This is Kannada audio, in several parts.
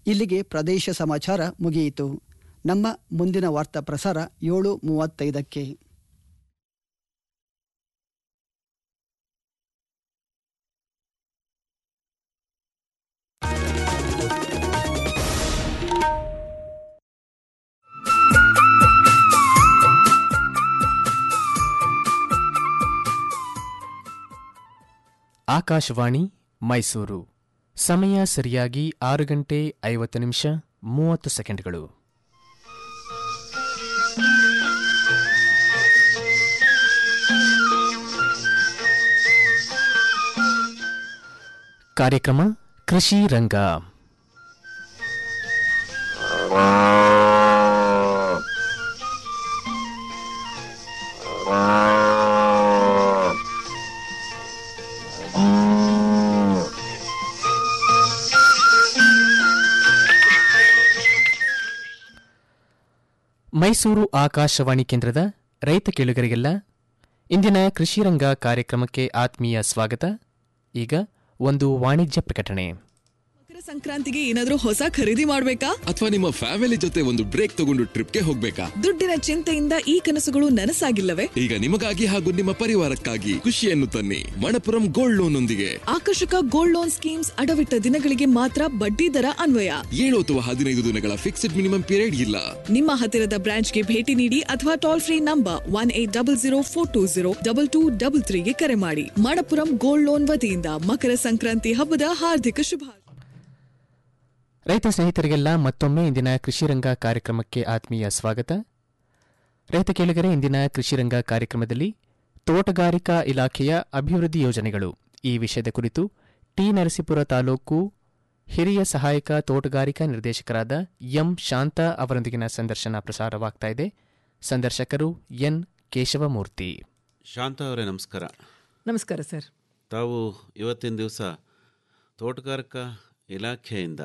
ಇಲ್ಲಿಗೆ ಪ್ರದೇಶ ಸಮಾಚಾರ ಮುಗಿಯಿತು ನಮ್ಮ ಮುಂದಿನ ವಾರ್ತಾ ಪ್ರಸಾರ ಏಳು ಮೂವತ್ತೈದಕ್ಕೆ ಆಕಾಶವಾಣಿ ಮೈಸೂರು ಸಮಯ ಸರಿಯಾಗಿ ಆರು ಗಂಟೆ ಐವತ್ತು ನಿಮಿಷ ಮೂವತ್ತು ಸೆಕೆಂಡ್ಗಳು ಕಾರ್ಯಕ್ರಮ ಕೃಷಿ ರಂಗ ಮೈಸೂರು ಆಕಾಶವಾಣಿ ಕೇಂದ್ರದ ರೈತ ಕೇಳುಗರಿಗೆಲ್ಲ ಇಂದಿನ ಕೃಷಿ ರಂಗ ಕಾರ್ಯಕ್ರಮಕ್ಕೆ ಆತ್ಮೀಯ ಸ್ವಾಗತ ಈಗ ಒಂದು ವಾಣಿಜ್ಯ ಪ್ರಕಟಣೆ ಮಕರ ಸಂಕ್ರಾಂತಿಗೆ ಏನಾದ್ರೂ ಹೊಸ ಖರೀದಿ ಮಾಡ್ಬೇಕಾ ಅಥವಾ ನಿಮ್ಮ ಫ್ಯಾಮಿಲಿ ಜೊತೆ ಒಂದು ಬ್ರೇಕ್ ತಗೊಂಡು ಟ್ರಿಪ್ಗೆ ಹೋಗ್ಬೇಕಾ ದುಡ್ಡಿನ ಚಿಂತೆಯಿಂದ ಈ ಕನಸುಗಳು ನನಸಾಗಿಲ್ಲವೇ ಈಗ ನಿಮಗಾಗಿ ಹಾಗೂ ನಿಮ್ಮ ಪರಿವಾರಕ್ಕಾಗಿ ಖುಷಿಯನ್ನು ತನ್ನಿ ಮಣಪುರಂ ಗೋಲ್ಡ್ ಲೋನ್ ಒಂದಿಗೆ ಆಕರ್ಷಕ ಗೋಲ್ಡ್ ಲೋನ್ ಸ್ಕೀಮ್ಸ್ ಅಡವಿಟ್ಟ ದಿನಗಳಿಗೆ ಮಾತ್ರ ಬಡ್ಡಿ ದರ ಅನ್ವಯ ಏಳು ಅಥವಾ ಹದಿನೈದು ದಿನಗಳ ಫಿಕ್ಸ್ಡ್ ಮಿನಿಮಮ್ ಪೀರಿಯಡ್ ಇಲ್ಲ ನಿಮ್ಮ ಹತ್ತಿರದ ಬ್ರಾಂಚ್ಗೆ ಭೇಟಿ ನೀಡಿ ಅಥವಾ toll free number one eight double zero four two zero double two double ತ್ರೀಗೆ ಕರೆ ಮಾಡಿ ಮಣಪುರಂ ಗೋಲ್ಡ್ ಲೋನ್ ವತಿಯಿಂದ ಮಕರ ಸಂಕ್ರಾಂತಿ ಹಬ್ಬದ ಹಾರ್ದಿಕ ಶುಭ ರೈತ ಸ್ನೇಹಿತರಿಗೆಲ್ಲ ಮತ್ತೊಮ್ಮೆ ಇಂದಿನ ಕೃಷಿ ರಂಗ ಕಾರ್ಯಕ್ರಮಕ್ಕೆ ಆತ್ಮೀಯ ಸ್ವಾಗತ ರೈತ ಕೇಳಿಗರೆ ಇಂದಿನ ಕೃಷಿ ರಂಗ ಕಾರ್ಯಕ್ರಮದಲ್ಲಿ ತೋಟಗಾರಿಕಾ ಇಲಾಖೆಯ ಅಭಿವೃದ್ಧಿ ಯೋಜನೆಗಳು ಈ ವಿಷಯದ ಕುರಿತು ಟಿ ನರಸೀಪುರ ತಾಲೂಕು ಹಿರಿಯ ಸಹಾಯಕ ತೋಟಗಾರಿಕಾ ನಿರ್ದೇಶಕರಾದ ಎಂ ಶಾಂತ ಅವರೊಂದಿಗಿನ ಸಂದರ್ಶನ ಪ್ರಸಾರವಾಗ್ತಾ ಇದೆ ಸಂದರ್ಶಕರು ಎನ್ ಕೇಶವಮೂರ್ತಿ ಶಾಂತ ಅವರೇ ನಮಸ್ಕಾರ ನಮಸ್ಕಾರ ಸರ್ ತಾವು ಇವತ್ತಿನ ದಿವಸ ತೋಟಗಾರಿಕಾ ಇಲಾಖೆಯಿಂದ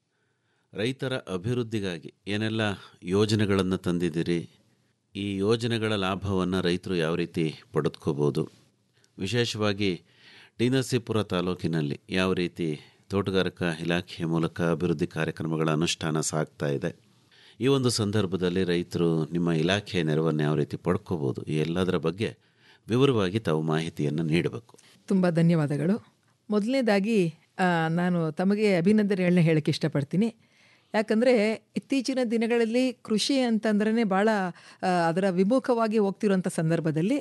ರೈತರ ಅಭಿವೃದ್ಧಿಗಾಗಿ ಏನೆಲ್ಲ ಯೋಜನೆಗಳನ್ನು ತಂದಿದ್ದೀರಿ ಈ ಯೋಜನೆಗಳ ಲಾಭವನ್ನು ರೈತರು ಯಾವ ರೀತಿ ಪಡೆದುಕೋಬೋದು ವಿಶೇಷವಾಗಿ ಟಿ ನರಸೀಪುರ ತಾಲೂಕಿನಲ್ಲಿ ಯಾವ ರೀತಿ ತೋಟಗಾರಿಕಾ ಇಲಾಖೆಯ ಮೂಲಕ ಅಭಿವೃದ್ಧಿ ಕಾರ್ಯಕ್ರಮಗಳ ಅನುಷ್ಠಾನ ಸಾಗ್ತಾ ಇದೆ ಈ ಒಂದು ಸಂದರ್ಭದಲ್ಲಿ ರೈತರು ನಿಮ್ಮ ಇಲಾಖೆಯ ನೆರವನ್ನು ಯಾವ ರೀತಿ ಪಡ್ಕೋಬೋದು ಈ ಎಲ್ಲದರ ಬಗ್ಗೆ ವಿವರವಾಗಿ ತಾವು ಮಾಹಿತಿಯನ್ನು ನೀಡಬೇಕು ತುಂಬ ಧನ್ಯವಾದಗಳು ಮೊದಲನೇದಾಗಿ ಆ, ನಾನು ತಮಗೆ ಅಭಿನಂದನೆಗಳನ್ನ ಹೇಳಕ್ಕೆ ಇಷ್ಟಪಡ್ತೀನಿ ಯಾಕಂದರೆ ಇತ್ತೀಚಿನ ದಿನಗಳಲ್ಲಿ ಕೃಷಿ ಅಂತಂದ್ರೇ ಭಾಳ ಆ, ಅದರ ವಿಮುಖವಾಗಿ ಹೋಗ್ತಿರುವಂಥ ಸಂದರ್ಭದಲ್ಲಿ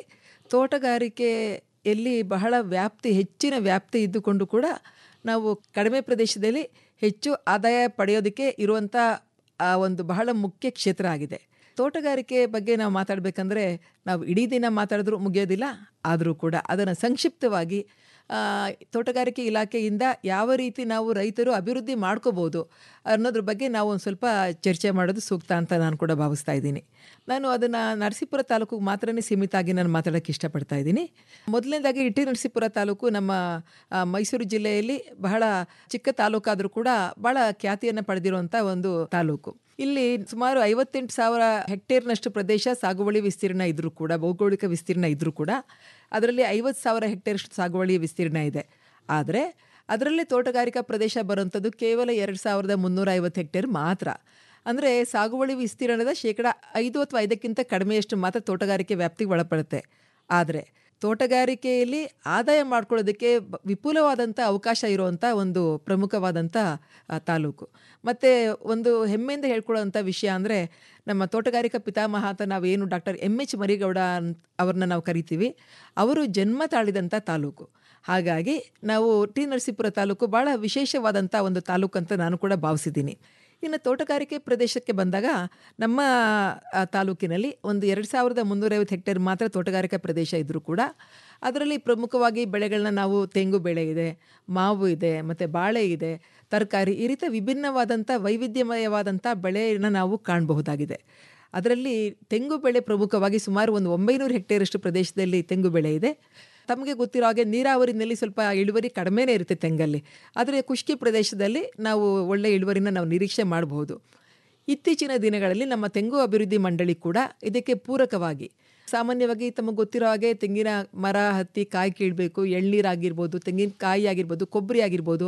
ತೋಟಗಾರಿಕೆಯಲ್ಲಿ ಬಹಳ ವ್ಯಾಪ್ತಿ ಹೆಚ್ಚಿನ ವ್ಯಾಪ್ತಿ ಇದ್ದುಕೊಂಡು ಕೂಡ ನಾವು ಕಡಿಮೆ ಪ್ರದೇಶದಲ್ಲಿ ಹೆಚ್ಚು ಆದಾಯ ಪಡೆಯೋದಕ್ಕೆ ಇರುವಂಥ ಆ ಒಂದು ಬಹಳ ಮುಖ್ಯ ಕ್ಷೇತ್ರ ಆಗಿದೆ ತೋಟಗಾರಿಕೆ ಬಗ್ಗೆ ನಾವು ಮಾತಾಡಬೇಕಂದ್ರೆ ನಾವು ಇಡೀ ದಿನ ಮಾತಾಡಿದ್ರೂ ಮುಗಿಯೋದಿಲ್ಲ ಆದರೂ ಕೂಡ ಅದನ್ನು ಸಂಕ್ಷಿಪ್ತವಾಗಿ ಆ, ತೋಟಗಾರಿಕೆ ಇಲಾಖೆಯಿಂದ ಯಾವ ರೀತಿ ನಾವು ರೈತರು ಅಭಿವೃದ್ಧಿ ಮಾಡ್ಕೋಬೋದು ಅನ್ನೋದ್ರ ಬಗ್ಗೆ ನಾವು ಒಂದು ಸ್ವಲ್ಪ ಚರ್ಚೆ ಮಾಡೋದು ಸೂಕ್ತ ಅಂತ ನಾನು ಕೂಡ ಭಾವಿಸ್ತಾ ಇದ್ದೀನಿ ನಾನು ಅದನ್ನು ನರಸೀಪುರ ತಾಲೂಕಿಗೆ ಮಾತ್ರನೇ ಸೀಮಿತ ಆಗಿ ನಾನು ಮಾತಾಡೋಕ್ಕೆ ಇಷ್ಟಪಡ್ತಾ ಇದ್ದೀನಿ ಮೊದಲನೇದಾಗಿ ಇಟಿ ನರಸೀಪುರ ತಾಲೂಕು ನಮ್ಮ ಆ, ಮೈಸೂರು ಜಿಲ್ಲೆಯಲ್ಲಿ ಬಹಳ ಚಿಕ್ಕ ತಾಲೂಕಾದರೂ ಕೂಡ ಬಹಳ ಖ್ಯಾತಿಯನ್ನು ಪಡೆದಿರುವಂಥ ಒಂದು ತಾಲೂಕು ಇಲ್ಲಿ ಸುಮಾರು ಐವತ್ತೆಂಟು ಸಾವಿರ ಹೆಕ್ಟೇರ್ನಷ್ಟು ಪ್ರದೇಶ ಸಾಗುವಳಿ ವಿಸ್ತೀರ್ಣ ಇದ್ರೂ ಕೂಡ ಭೌಗೋಳಿಕ ವಿಸ್ತೀರ್ಣ ಇದ್ರೂ ಕೂಡ ಅದರಲ್ಲಿ ಐವತ್ತು ಸಾವಿರ ಹೆಕ್ಟೇರ್ಷ್ಟು ಸಾಗುವಳಿ ವಿಸ್ತೀರ್ಣ ಇದೆ ಆದರೆ ಅದರಲ್ಲಿ ತೋಟಗಾರಿಕಾ ಪ್ರದೇಶ ಬರುವಂಥದ್ದು ಕೇವಲ ಎರಡು ಸಾವಿರದ ಮುನ್ನೂರ ಐವತ್ತು ಹೆಕ್ಟೇರ್ ಮಾತ್ರ ಅಂದರೆ ಸಾಗುವಳಿ ವಿಸ್ತೀರ್ಣದ ಶೇಕಡ ಐದು ಅಥವಾ ಐದಕ್ಕಿಂತ ಕಡಿಮೆಯಷ್ಟು ಮಾತ್ರ ತೋಟಗಾರಿಕೆ ವ್ಯಾಪ್ತಿಗೆ ಒಳಪಡುತ್ತೆ ಆದರೆ ತೋಟಗಾರಿಕೆಯಲ್ಲಿ ಆದಾಯ ಮಾಡ್ಕೊಳ್ಳೋದಕ್ಕೆ ಬ- ವಿಪುಲವಾದಂಥ ಅವಕಾಶ ಇರುವಂಥ ಒಂದು ಪ್ರಮುಖವಾದಂಥ ಆ, ತಾಲೂಕು ಮತ್ತು ಒಂದು ಹೆಮ್ಮೆಯಿಂದ ಹೇಳ್ಕೊಳ್ಳೋವಂಥ ವಿಷಯ ಅಂದರೆ ನಮ್ಮ ತೋಟಗಾರಿಕಾ ಪಿತಾಮಹ ಅಂತ ನಾವೇನು ಡಾಕ್ಟರ್ ಎಮ್ ಎಚ್ ಮರಿಗೌಡ ಅಂತ ಅವ್ರನ್ನ ನಾವು ಕರಿತೀವಿ ಅವರು ಜನ್ಮ ತಾಳಿದಂಥ ತಾಲೂಕು ಹಾಗಾಗಿ ನಾವು ಟಿ ನರಸೀಪುರ ತಾಲೂಕು ಭಾಳ ವಿಶೇಷವಾದಂಥ ಒಂದು ತಾಲೂಕು ಅಂತ ನಾನು ಕೂಡ ಭಾವಿಸಿದ್ದೀನಿ ಇನ್ನು ತೋಟಗಾರಿಕೆ ಪ್ರದೇಶಕ್ಕೆ ಬಂದಾಗ ನಮ್ಮ ಆ, ತಾಲೂಕಿನಲ್ಲಿ ಒಂದು ಎರಡು ಸಾವಿರದ ಮುನ್ನೂರೈವತ್ತು ಹೆಕ್ಟೇರ್ ಮಾತ್ರ ತೋಟಗಾರಿಕಾ ಪ್ರದೇಶ ಇದ್ದರೂ ಕೂಡ ಅದರಲ್ಲಿ ಪ್ರಮುಖವಾಗಿ ಬೆಳೆಗಳನ್ನ ನಾವು ತೆಂಗು ಬೆಳೆ ಇದೆ ಮಾವು ಇದೆ ಮತ್ತು ಬಾಳೆ ಇದೆ ತರಕಾರಿ ಈ ರೀತಿ ವಿಭಿನ್ನವಾದಂಥ ವೈವಿಧ್ಯಮಯವಾದಂಥ ಬೆಳೆಯನ್ನು ನಾವು ಕಾಣಬಹುದಾಗಿದೆ ಅದರಲ್ಲಿ ತೆಂಗು ಬೆಳೆ ಪ್ರಮುಖವಾಗಿ ಸುಮಾರು ಒಂದು ಒಂಬೈನೂರು ಹೆಕ್ಟೇರಷ್ಟು ಪ್ರದೇಶದಲ್ಲಿ ತೆಂಗು ಬೆಳೆ ಇದೆ ತಮಗೆ ಗೊತ್ತಿರೋ ಹಾಗೆ ನೀರಾವರಿನಲ್ಲಿ ಸ್ವಲ್ಪ ಇಳುವರಿ ಕಡಿಮೆನೇ ಇರುತ್ತೆ ತೆಂಗಲ್ಲಿ ಆದರೆ ಖುಷ್ಕಿ ಪ್ರದೇಶದಲ್ಲಿ ನಾವು ಒಳ್ಳೆ ಇಳುವರಿನ ನಾವು ನಿರೀಕ್ಷೆ ಮಾಡಬಹುದು ಇತ್ತೀಚಿನ ದಿನಗಳಲ್ಲಿ ನಮ್ಮ ತೆಂಗು ಅಭಿವೃದ್ಧಿ ಮಂಡಳಿ ಕೂಡ ಇದಕ್ಕೆ ಪೂರಕವಾಗಿ ಸಾಮಾನ್ಯವಾಗಿ ತಮಗೆ ಗೊತ್ತಿರೋ ಹಾಗೆ ತೆಂಗಿನ ಮರ ಹತ್ತಿ ಕಾಯಿ ಕೀಳಬೇಕು ಎಳ್ನೀರಾಗಿರ್ಬೋದು ತೆಂಗಿನಕಾಯಿ ಆಗಿರ್ಬೋದು ಕೊಬ್ಬರಿ ಆಗಿರ್ಬೋದು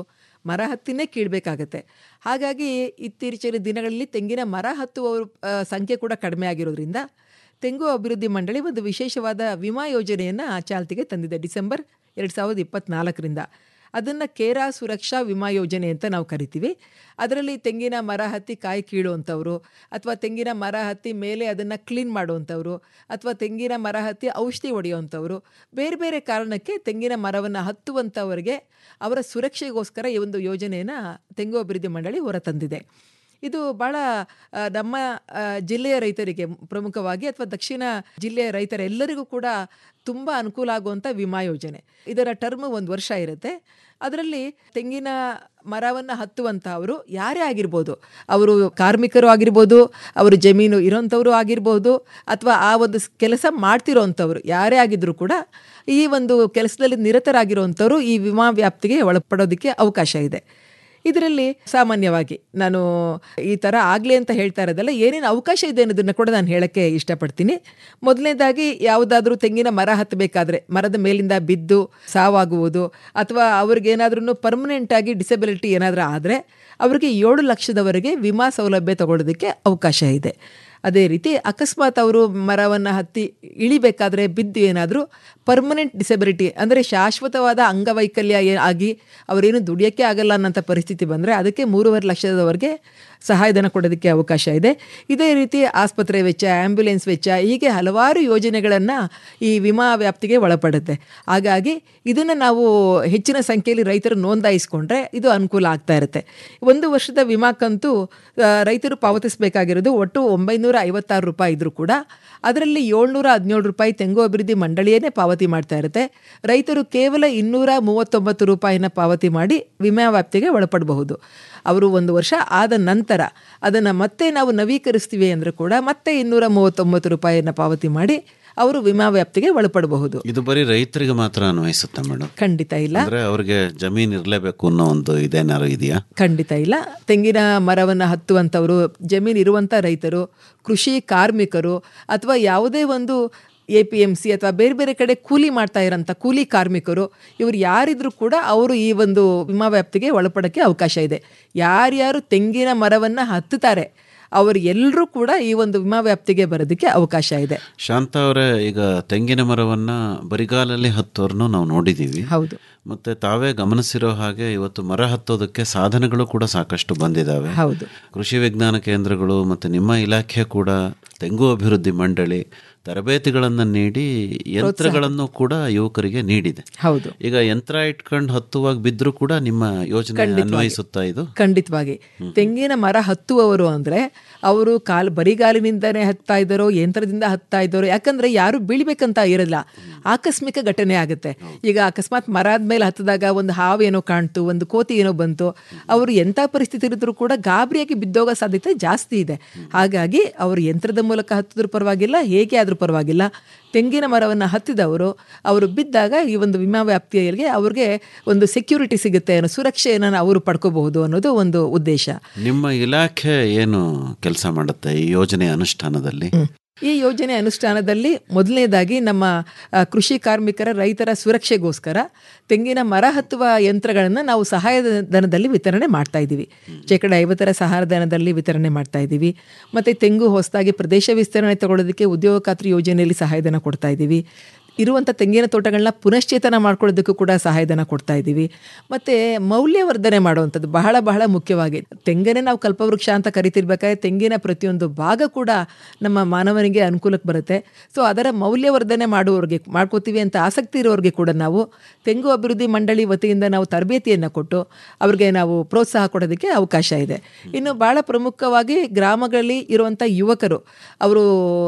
ಮರ ಹತ್ತಿನೇ ಕೀಳಬೇಕಾಗತ್ತೆ ಹಾಗಾಗಿ ಇತ್ತೀಚಿನ ದಿನಗಳಲ್ಲಿ ತೆಂಗಿನ ಮರ ಹತ್ತುವವರು ಆ, ಸಂಖ್ಯೆ ಕೂಡ ಕಡಿಮೆ ಆಗಿರೋದ್ರಿಂದ ತೆಂಗು ಅಭಿವೃದ್ಧಿ ಮಂಡಳಿ ಒಂದು ವಿಶೇಷವಾದ ವಿಮಾ ಯೋಜನೆಯನ್ನು ಚಾಲ್ತಿಗೆ ತಂದಿದೆ ಡಿಸೆಂಬರ್ ಎರಡು ಸಾವಿರದ ಇಪ್ಪತ್ತ್ನಾಲ್ಕರಿಂದ ಅದನ್ನು ಕೇರಾ ಸುರಕ್ಷಾ ವಿಮಾ ಯೋಜನೆ ಅಂತ ನಾವು ಕರಿತೀವಿ ಅದರಲ್ಲಿ ತೆಂಗಿನ ಮರ ಹತ್ತಿ ಕಾಯಿ ಕೀಳುವಂಥವ್ರು ಅಥವಾ ತೆಂಗಿನ ಮರ ಹತ್ತಿ ಮೇಲೆ ಅದನ್ನು ಕ್ಲೀನ್ ಮಾಡುವಂಥವ್ರು ಅಥವಾ ತೆಂಗಿನ ಮರ ಹತ್ತಿ ಔಷಧಿ ಹೊಡೆಯುವಂಥವ್ರು ಬೇರೆ ಬೇರೆ ಕಾರಣಕ್ಕೆ ತೆಂಗಿನ ಮರವನ್ನು ಹತ್ತುವಂಥವರಿಗೆ ಅವರ ಸುರಕ್ಷೆಗೋಸ್ಕರ ಈ ಒಂದು ಯೋಜನೆಯನ್ನು ತೆಂಗು ಅಭಿವೃದ್ಧಿ ಮಂಡಳಿ ಹೊರತಂದಿದೆ ಇದು ಭಾಳ ಆ, ನಮ್ಮ ಆ, ಜಿಲ್ಲೆಯ ರೈತರಿಗೆ ಪ್ರಮುಖವಾಗಿ ಅಥವಾ ದಕ್ಷಿಣ ಜಿಲ್ಲೆಯ ರೈತರೆಲ್ಲರಿಗೂ ಕೂಡ ತುಂಬ ಅನುಕೂಲ ಆಗುವಂಥ ವಿಮಾ ಯೋಜನೆ ಇದರ ಟರ್ಮ್ ಒಂದು ವರ್ಷ ಇರುತ್ತೆ ಅದರಲ್ಲಿ ತೆಂಗಿನ ಮರವನ್ನು ಹತ್ತುವಂಥವರು ಯಾರೇ ಆಗಿರ್ಬೋದು ಅವರು ಕಾರ್ಮಿಕರು ಆಗಿರ್ಬೋದು ಅವರು ಜಮೀನು ಇರೋಂಥವ್ರು ಆಗಿರ್ಬೋದು ಅಥವಾ ಆ ಒಂದು ಸ್- ಕೆಲಸ ಮಾಡ್ತಿರೋಂಥವ್ರು ಯಾರೇ ಆಗಿದ್ದರೂ ಕೂಡ ಈ ಒಂದು ಕೆಲಸದಲ್ಲಿ ನಿರತರಾಗಿರುವಂಥವ್ರು ಈ ವಿಮಾ ವ್ಯಾಪ್ತಿಗೆ ಒಳಪಡೋದಕ್ಕೆ ಅವಕಾಶ ಇದೆ ಇದರಲ್ಲಿ ಸಾಮಾನ್ಯವಾಗಿ ನಾನು ಈ ಥರ ಆಗಲಿ ಅಂತ ಹೇಳ್ತಾ ಇರೋದಲ್ಲ ಏನೇನು ಅವಕಾಶ ಇದೆ ಅನ್ನೋದನ್ನು ಕೂಡ ನಾನು ಹೇಳೋಕ್ಕೆ ಇಷ್ಟಪಡ್ತೀನಿ ಮೊದಲನೇದಾಗಿ ಯಾವುದಾದ್ರೂ ತೆಂಗಿನ ಮರ ಹತ್ತಬೇಕಾದ್ರೆ ಮರದ ಮೇಲಿಂದ ಬಿದ್ದು ಸಾವಾಗುವುದು ಅಥವಾ ಅವ್ರಿಗೇನಾದ್ರೂ ಪರ್ಮನೆಂಟಾಗಿ ಡಿಸಬಿಲಿಟಿ ಏನಾದರೂ ಆದರೆ ಅವ್ರಿಗೆ ಏಳು ಲಕ್ಷದವರೆಗೆ ವಿಮಾ ಸೌಲಭ್ಯ ತಗೊಳ್ಳೋದಕ್ಕೆ ಅವಕಾಶ ಇದೆ ಅದೇ ರೀತಿ ಅಕಸ್ಮಾತ್ ಅವರು ಮರವನ್ನು ಹತ್ತಿ ಇಳಿಬೇಕಾದ್ರೆ ಬಿದ್ದು ಏನಾದರೂ ಪರ್ಮನೆಂಟ್ ಡಿಸಬಿಲಿಟಿ ಅಂದರೆ ಶಾಶ್ವತವಾದ ಅಂಗವೈಕಲ್ಯ ಏ- ಆಗಿ ಅವರೇನು ದುಡಿಯೋಕ್ಕೆ ಆಗಲ್ಲ ಅನ್ನೋಂಥ ಪರಿಸ್ಥಿತಿ ಬಂದರೆ ಅದಕ್ಕೆ ಮೂರುವರೆ ಲಕ್ಷದವರೆಗೆ ಸಹಾಯಧನ ಕೊಡೋದಕ್ಕೆ ಅವಕಾಶ ಇದೆ ಇದೇ ರೀತಿ ಆಸ್ಪತ್ರೆ ವೆಚ್ಚ ಆ್ಯಂಬ್ಯುಲೆನ್ಸ್ ವೆಚ್ಚ ಹೀಗೆ ಹಲವಾರು ಯೋಜನೆಗಳನ್ನು ಈ ವಿಮಾ ವ್ಯಾಪ್ತಿಗೆ ಒಳಪಡುತ್ತೆ ಹಾಗಾಗಿ ಇದನ್ನು ನಾವು ಹೆಚ್ಚಿನ ಸಂಖ್ಯೆಯಲ್ಲಿ ರೈತರು ನೋಂದಾಯಿಸ್ಕೊಂಡ್ರೆ ಇದು ಅನುಕೂಲ ಆಗ್ತಾ ಇರುತ್ತೆ ಒಂದು ವರ್ಷದ ವಿಮಾ ಕಂತು ಆ, ರೈತರು ಪಾವತಿಸಬೇಕಾಗಿರೋದು ಒಟ್ಟು ಒಂಬೈನೂರ ಐವತ್ತಾರು ರೂಪಾಯಿ ಇದ್ರೂ ಕೂಡ ಅದರಲ್ಲಿ ಏಳ್ನೂರ ಹದಿನೇಳು ರೂಪಾಯಿ ತೆಂಗು ಅಭಿವೃದ್ಧಿ ಮಂಡಳಿಯೇ ಪಾವತಿ ಮಾಡ್ತಾ ಇರುತ್ತೆ ರೈತರು ಕೇವಲ ಇನ್ನೂರ ಮೂವತ್ತೊಂಬತ್ತು ರೂಪಾಯಿನ ಪಾವತಿ ಮಾಡಿ ವಿಮಾ ವ್ಯಾಪ್ತಿಗೆ ಒಳಪಡಬಹುದು ಅವರು ಒಂದು ವರ್ಷ ಆದ ನಂತರ ಅದನ್ನು ಮತ್ತೆ ನಾವು ನವೀಕರಿಸ್ತೀವಿ ಅಂದರೆ ಕೂಡ ಮತ್ತೆ ಇನ್ನೂರ ಮೂವತ್ತೊಂಬತ್ತು ರೂಪಾಯಿಯನ್ನು ಪಾವತಿ ಮಾಡಿ ಅವರು ವಿಮಾ ವ್ಯಾಪ್ತಿಗೆ ಒಳಪಡಬಹುದು ಇದು ಬರೀ ರೈತರಿಗೆ ಮಾತ್ರ ಅನ್ವಯಿಸುತ್ತೆ ಮೇಡಮ್ ಖಂಡಿತ ಇಲ್ಲ ಅಂದ್ರೆ ಅವ್ರಿಗೆ ಜಮೀನ್ ಇರಲೇಬೇಕು ಅನ್ನೋ ಒಂದು ಇದೇನಾರು ಇದೆಯಾ ಖಂಡಿತ ಇಲ್ಲ ತೆಂಗಿನ ಮರವನ್ನು ಹತ್ತುವಂಥವರು ಜಮೀನು ಇರುವಂಥ ರೈತರು ಕೃಷಿ ಕಾರ್ಮಿಕರು ಅಥವಾ ಯಾವುದೇ ಒಂದು ಎ ಪಿ ಎಮ್ ಸಿ ಅಥವಾ ಬೇರೆ ಬೇರೆ ಕಡೆ ಕೂಲಿ ಮಾಡ್ತಾ ಇರೋಂಥ ಕೂಲಿ ಕಾರ್ಮಿಕರು ಇವರು ಯಾರಿದ್ರೂ ಕೂಡ ಅವರು ಈ ಒಂದು ವಿಮಾ ವ್ಯಾಪ್ತಿಗೆ ಒಳಪಡೋಕ್ಕೆ ಅವಕಾಶ ಇದೆ ಯಾರ್ಯಾರು ತೆಂಗಿನ ಮರವನ್ನು ಹತ್ತುತ್ತಾರೆ ಅವರು ಎಲ್ಲರೂ ಕೂಡ ಈ ಒಂದು ವಿಮಾ ವ್ಯಾಪ್ತಿಗೆ ಬರೋದಕ್ಕೆ ಅವಕಾಶ ಇದೆ ಶಾಂತ ಅವರೇ ಈಗ ತೆಂಗಿನ ಮರವನ್ನ ಬರಿಗಾಲಲ್ಲಿ ಹತ್ತೋರ್ನು ನಾವು ನೋಡಿದೀವಿ ಹೌದು ಮತ್ತೆ ತಾವೇ ಗಮನಿಸಿರೋ ಹಾಗೆ ಇವತ್ತು ಮರ ಹತ್ತೋದಕ್ಕೆ ಸಾಧನಗಳು ಕೂಡ ಸಾಕಷ್ಟು ಬಂದಿದ್ದಾವೆ ಹೌದು ಕೃಷಿ ವಿಜ್ಞಾನ ಕೇಂದ್ರಗಳು ಮತ್ತು ನಿಮ್ಮ ಇಲಾಖೆ ಕೂಡ ತೆಂಗು ಅಭಿವೃದ್ಧಿ ಮಂಡಳಿ ತರಬೇತಿಗಳನ್ನು ನೀಡಿ ಯಂತ್ರಗಳನ್ನು ಕೂಡ ಯುವಕರಿಗೆ ನೀಡಿದೆ ಹೌದು ಈಗ ಯಂತ್ರ ಇಟ್ಕೊಂಡು ಹತ್ತುವಾಗ ಬಿದ್ದರೂ ಕೂಡ ನಿಮ್ಮ ಯೋಜನೆ ಅನ್ವಯಿಸುತ್ತಾ ಇದು ಖಂಡಿತವಾಗಿ ತೆಂಗಿನ ಮರ ಹತ್ತುವವರು ಅಂದ್ರೆ ಅವರು ಕಾಲು ಬರಿಗಾಲಿನಿಂದನೇ ಹತ್ತಾ ಇದ್ದಾರೋ ಯಂತ್ರದಿಂದ ಹತ್ತಾ ಇದ್ದಾರೋ ಯಾಕಂದ್ರೆ ಯಾರು ಬೀಳ್ಬೇಕಂತ ಇರಲ್ಲ ಆಕಸ್ಮಿಕ ಘಟನೆ ಆಗುತ್ತೆ ಈಗ ಅಕಸ್ಮಾತ್ ಮರ ಆದ್ಮೇಲೆ ಹತ್ತಿದಾಗ ಒಂದು ಹಾವು ಏನೋ ಕಾಣ್ತು ಒಂದು ಕೋತಿ ಏನೋ ಬಂತು ಅವರು ಎಂಥ ಪರಿಸ್ಥಿತಿ ಇರಿದ್ರು ಕೂಡ ಗಾಬರಿಯಾಗಿ ಬಿದ್ದೋಗೋ ಸಾಧ್ಯತೆ ಜಾಸ್ತಿ ಇದೆ ಹಾಗಾಗಿ ಅವರು ಯಂತ್ರದ ಮೂಲಕ ಹತ್ತಿದ್ರು ಪರವಾಗಿಲ್ಲ ಹೇಗೆ ಆದರೂ ಪರವಾಗಿಲ್ಲ ತೆಂಗಿನ ಮರವನ್ನು ಹತ್ತಿದವರು ಅವರು ಬಿದ್ದಾಗ ಈ ಒಂದು ವಿಮಾ ವ್ಯಾಪ್ತಿಯಲ್ಲಿ ಅವ್ರಿಗೆ ಒಂದು ಸೆಕ್ಯೂರಿಟಿ ಸಿಗುತ್ತೆ ಅನ್ನೋ ಸುರಕ್ಷೆಯನ್ನು ಅವರು ಪಡ್ಕೋಬಹುದು ಅನ್ನೋದು ಒಂದು ಉದ್ದೇಶ ನಿಮ್ಮ ಇಲಾಖೆ ಏನು ಕೆಲಸ ಮಾಡುತ್ತೆ ಈ ಯೋಜನೆ ಅನುಷ್ಠಾನದಲ್ಲಿ ಈ ಯೋಜನೆ ಅನುಷ್ಠಾನದಲ್ಲಿ ಮೊದಲನೇದಾಗಿ ನಮ್ಮ ಆ, ಕೃಷಿ ಕಾರ್ಮಿಕರ ರೈತರ ಸುರಕ್ಷೆಗೋಸ್ಕರ ತೆಂಗಿನ ಮರ ಹತ್ತುವ ಯಂತ್ರಗಳನ್ನು ನಾವು ಸಹಾಯಧನದಲ್ಲಿ ವಿತರಣೆ ಮಾಡ್ತಾ ಇದ್ದೀವಿ ಶೇಕಡ ಐವತ್ತರ ಸಹಾಯಧನದಲ್ಲಿ ವಿತರಣೆ ಮಾಡ್ತಾ ಇದ್ದೀವಿ ಮತ್ತು ತೆಂಗು ಹೊಸದಾಗಿ ಪ್ರದೇಶ ವಿಸ್ತರಣೆ ತಗೊಳ್ಳೋದಕ್ಕೆ ಉದ್ಯೋಗ ಖಾತ್ರಿ ಯೋಜನೆಯಲ್ಲಿ ಸಹಾಯಧನ ಕೊಡ್ತಾ ಇದ್ದೀವಿ ಇರುವಂಥ ತೆಂಗಿನ ತೋಟಗಳನ್ನ ಪುನಶ್ಚೇತನ ಮಾಡ್ಕೊಳ್ಳೋದಕ್ಕೂ ಕೂಡ ಸಹಾಯಧನ ಕೊಡ್ತಾ ಇದ್ದೀವಿ ಮತ್ತು ಮೌಲ್ಯವರ್ಧನೆ ಮಾಡುವಂಥದ್ದು ಬಹಳ ಬಹಳ ಮುಖ್ಯವಾಗಿ ತೆಂಗನ್ನೇ ನಾವು ಕಲ್ಪವೃಕ್ಷ ಅಂತ ಕರಿತಿರ್ಬೇಕಾದ್ರೆ ತೆಂಗಿನ ಪ್ರತಿಯೊಂದು ಭಾಗ ಕೂಡ ನಮ್ಮ ಮಾನವನಿಗೆ ಅನುಕೂಲಕ್ಕೆ ಬರುತ್ತೆ ಸೊ ಅದರ ಮೌಲ್ಯವರ್ಧನೆ ಮಾಡುವವ್ರಿಗೆ ಮಾಡ್ಕೋತೀವಿ ಅಂತ ಆಸಕ್ತಿ ಇರೋರಿಗೆ ಕೂಡ ನಾವು ತೆಂಗು ಅಭಿವೃದ್ಧಿ ಮಂಡಳಿ ವತಿಯಿಂದ ನಾವು ತರಬೇತಿಯನ್ನು ಕೊಟ್ಟು ಅವ್ರಿಗೆ ನಾವು ಪ್ರೋತ್ಸಾಹ ಕೊಡೋದಕ್ಕೆ ಅವಕಾಶ ಇದೆ ಇನ್ನು ಭಾಳ ಪ್ರಮುಖವಾಗಿ ಗ್ರಾಮಗಳಲ್ಲಿ ಇರುವಂಥ ಯುವಕರು ಅವರು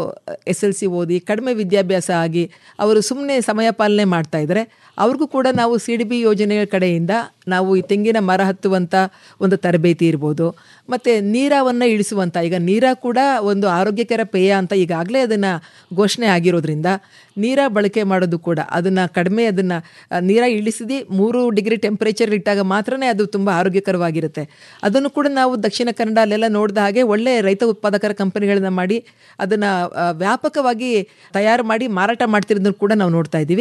ಎಸ್ ಎಲ್ ಸಿ ಓದಿ ಕಡಿಮೆ ವಿದ್ಯಾಭ್ಯಾಸ ಆಗಿ ಅವರು ಸುಮ್ಮನೆ ಸಮಯ ಪಾಲನೆ ಮಾಡ್ತಾ ಇದ್ದಾರೆ ಅವ್ರಿಗೂ ಕೂಡ ನಾವು ಸಿ ಡಿ ಬಿ ಯೋಜನೆಯ ಕಡೆಯಿಂದ ನಾವು ಈ ತೆಂಗಿನ ಮರ ಹತ್ತುವಂಥ ಒಂದು ತರಬೇತಿ ಇರ್ಬೋದು ಮತ್ತು ನೀರವನ್ನು ಇಳಿಸುವಂಥ ಈಗ ನೀರ ಕೂಡ ಒಂದು ಆರೋಗ್ಯಕರ ಪೇಯ ಅಂತ ಈಗಾಗಲೇ ಅದನ್ನು ಘೋಷಣೆ ಆಗಿರೋದ್ರಿಂದ ನೀರ ಬಳಕೆ ಮಾಡೋದು ಕೂಡ ಅದನ್ನು ಕಡಿಮೆ ಅದನ್ನು ನೀರ ಇಳಿಸಿದಿ ಮೂರು ಡಿಗ್ರಿ ಟೆಂಪ್ರೇಚರ್ ಇಟ್ಟಾಗ ಮಾತ್ರನೇ ಅದು ತುಂಬ ಆರೋಗ್ಯಕರವಾಗಿರುತ್ತೆ ಅದನ್ನು ಕೂಡ ನಾವು ದಕ್ಷಿಣ ಕನ್ನಡ ಅಲ್ಲೆಲ್ಲ ನೋಡಿದ ಹಾಗೆ ಒಳ್ಳೆ ರೈತ ಉತ್ಪಾದಕರ ಕಂಪನಿಗಳನ್ನ ಮಾಡಿ ಅದನ್ನು ವ್ಯಾಪಕವಾಗಿ ತಯಾರು ಮಾಡಿ ಮಾರಾಟ ಮಾಡ್ತಿರೋದನ್ನು ಕೂಡ ನಾವು ನೋಡ್ತಾ ಇದ್ದೀವಿ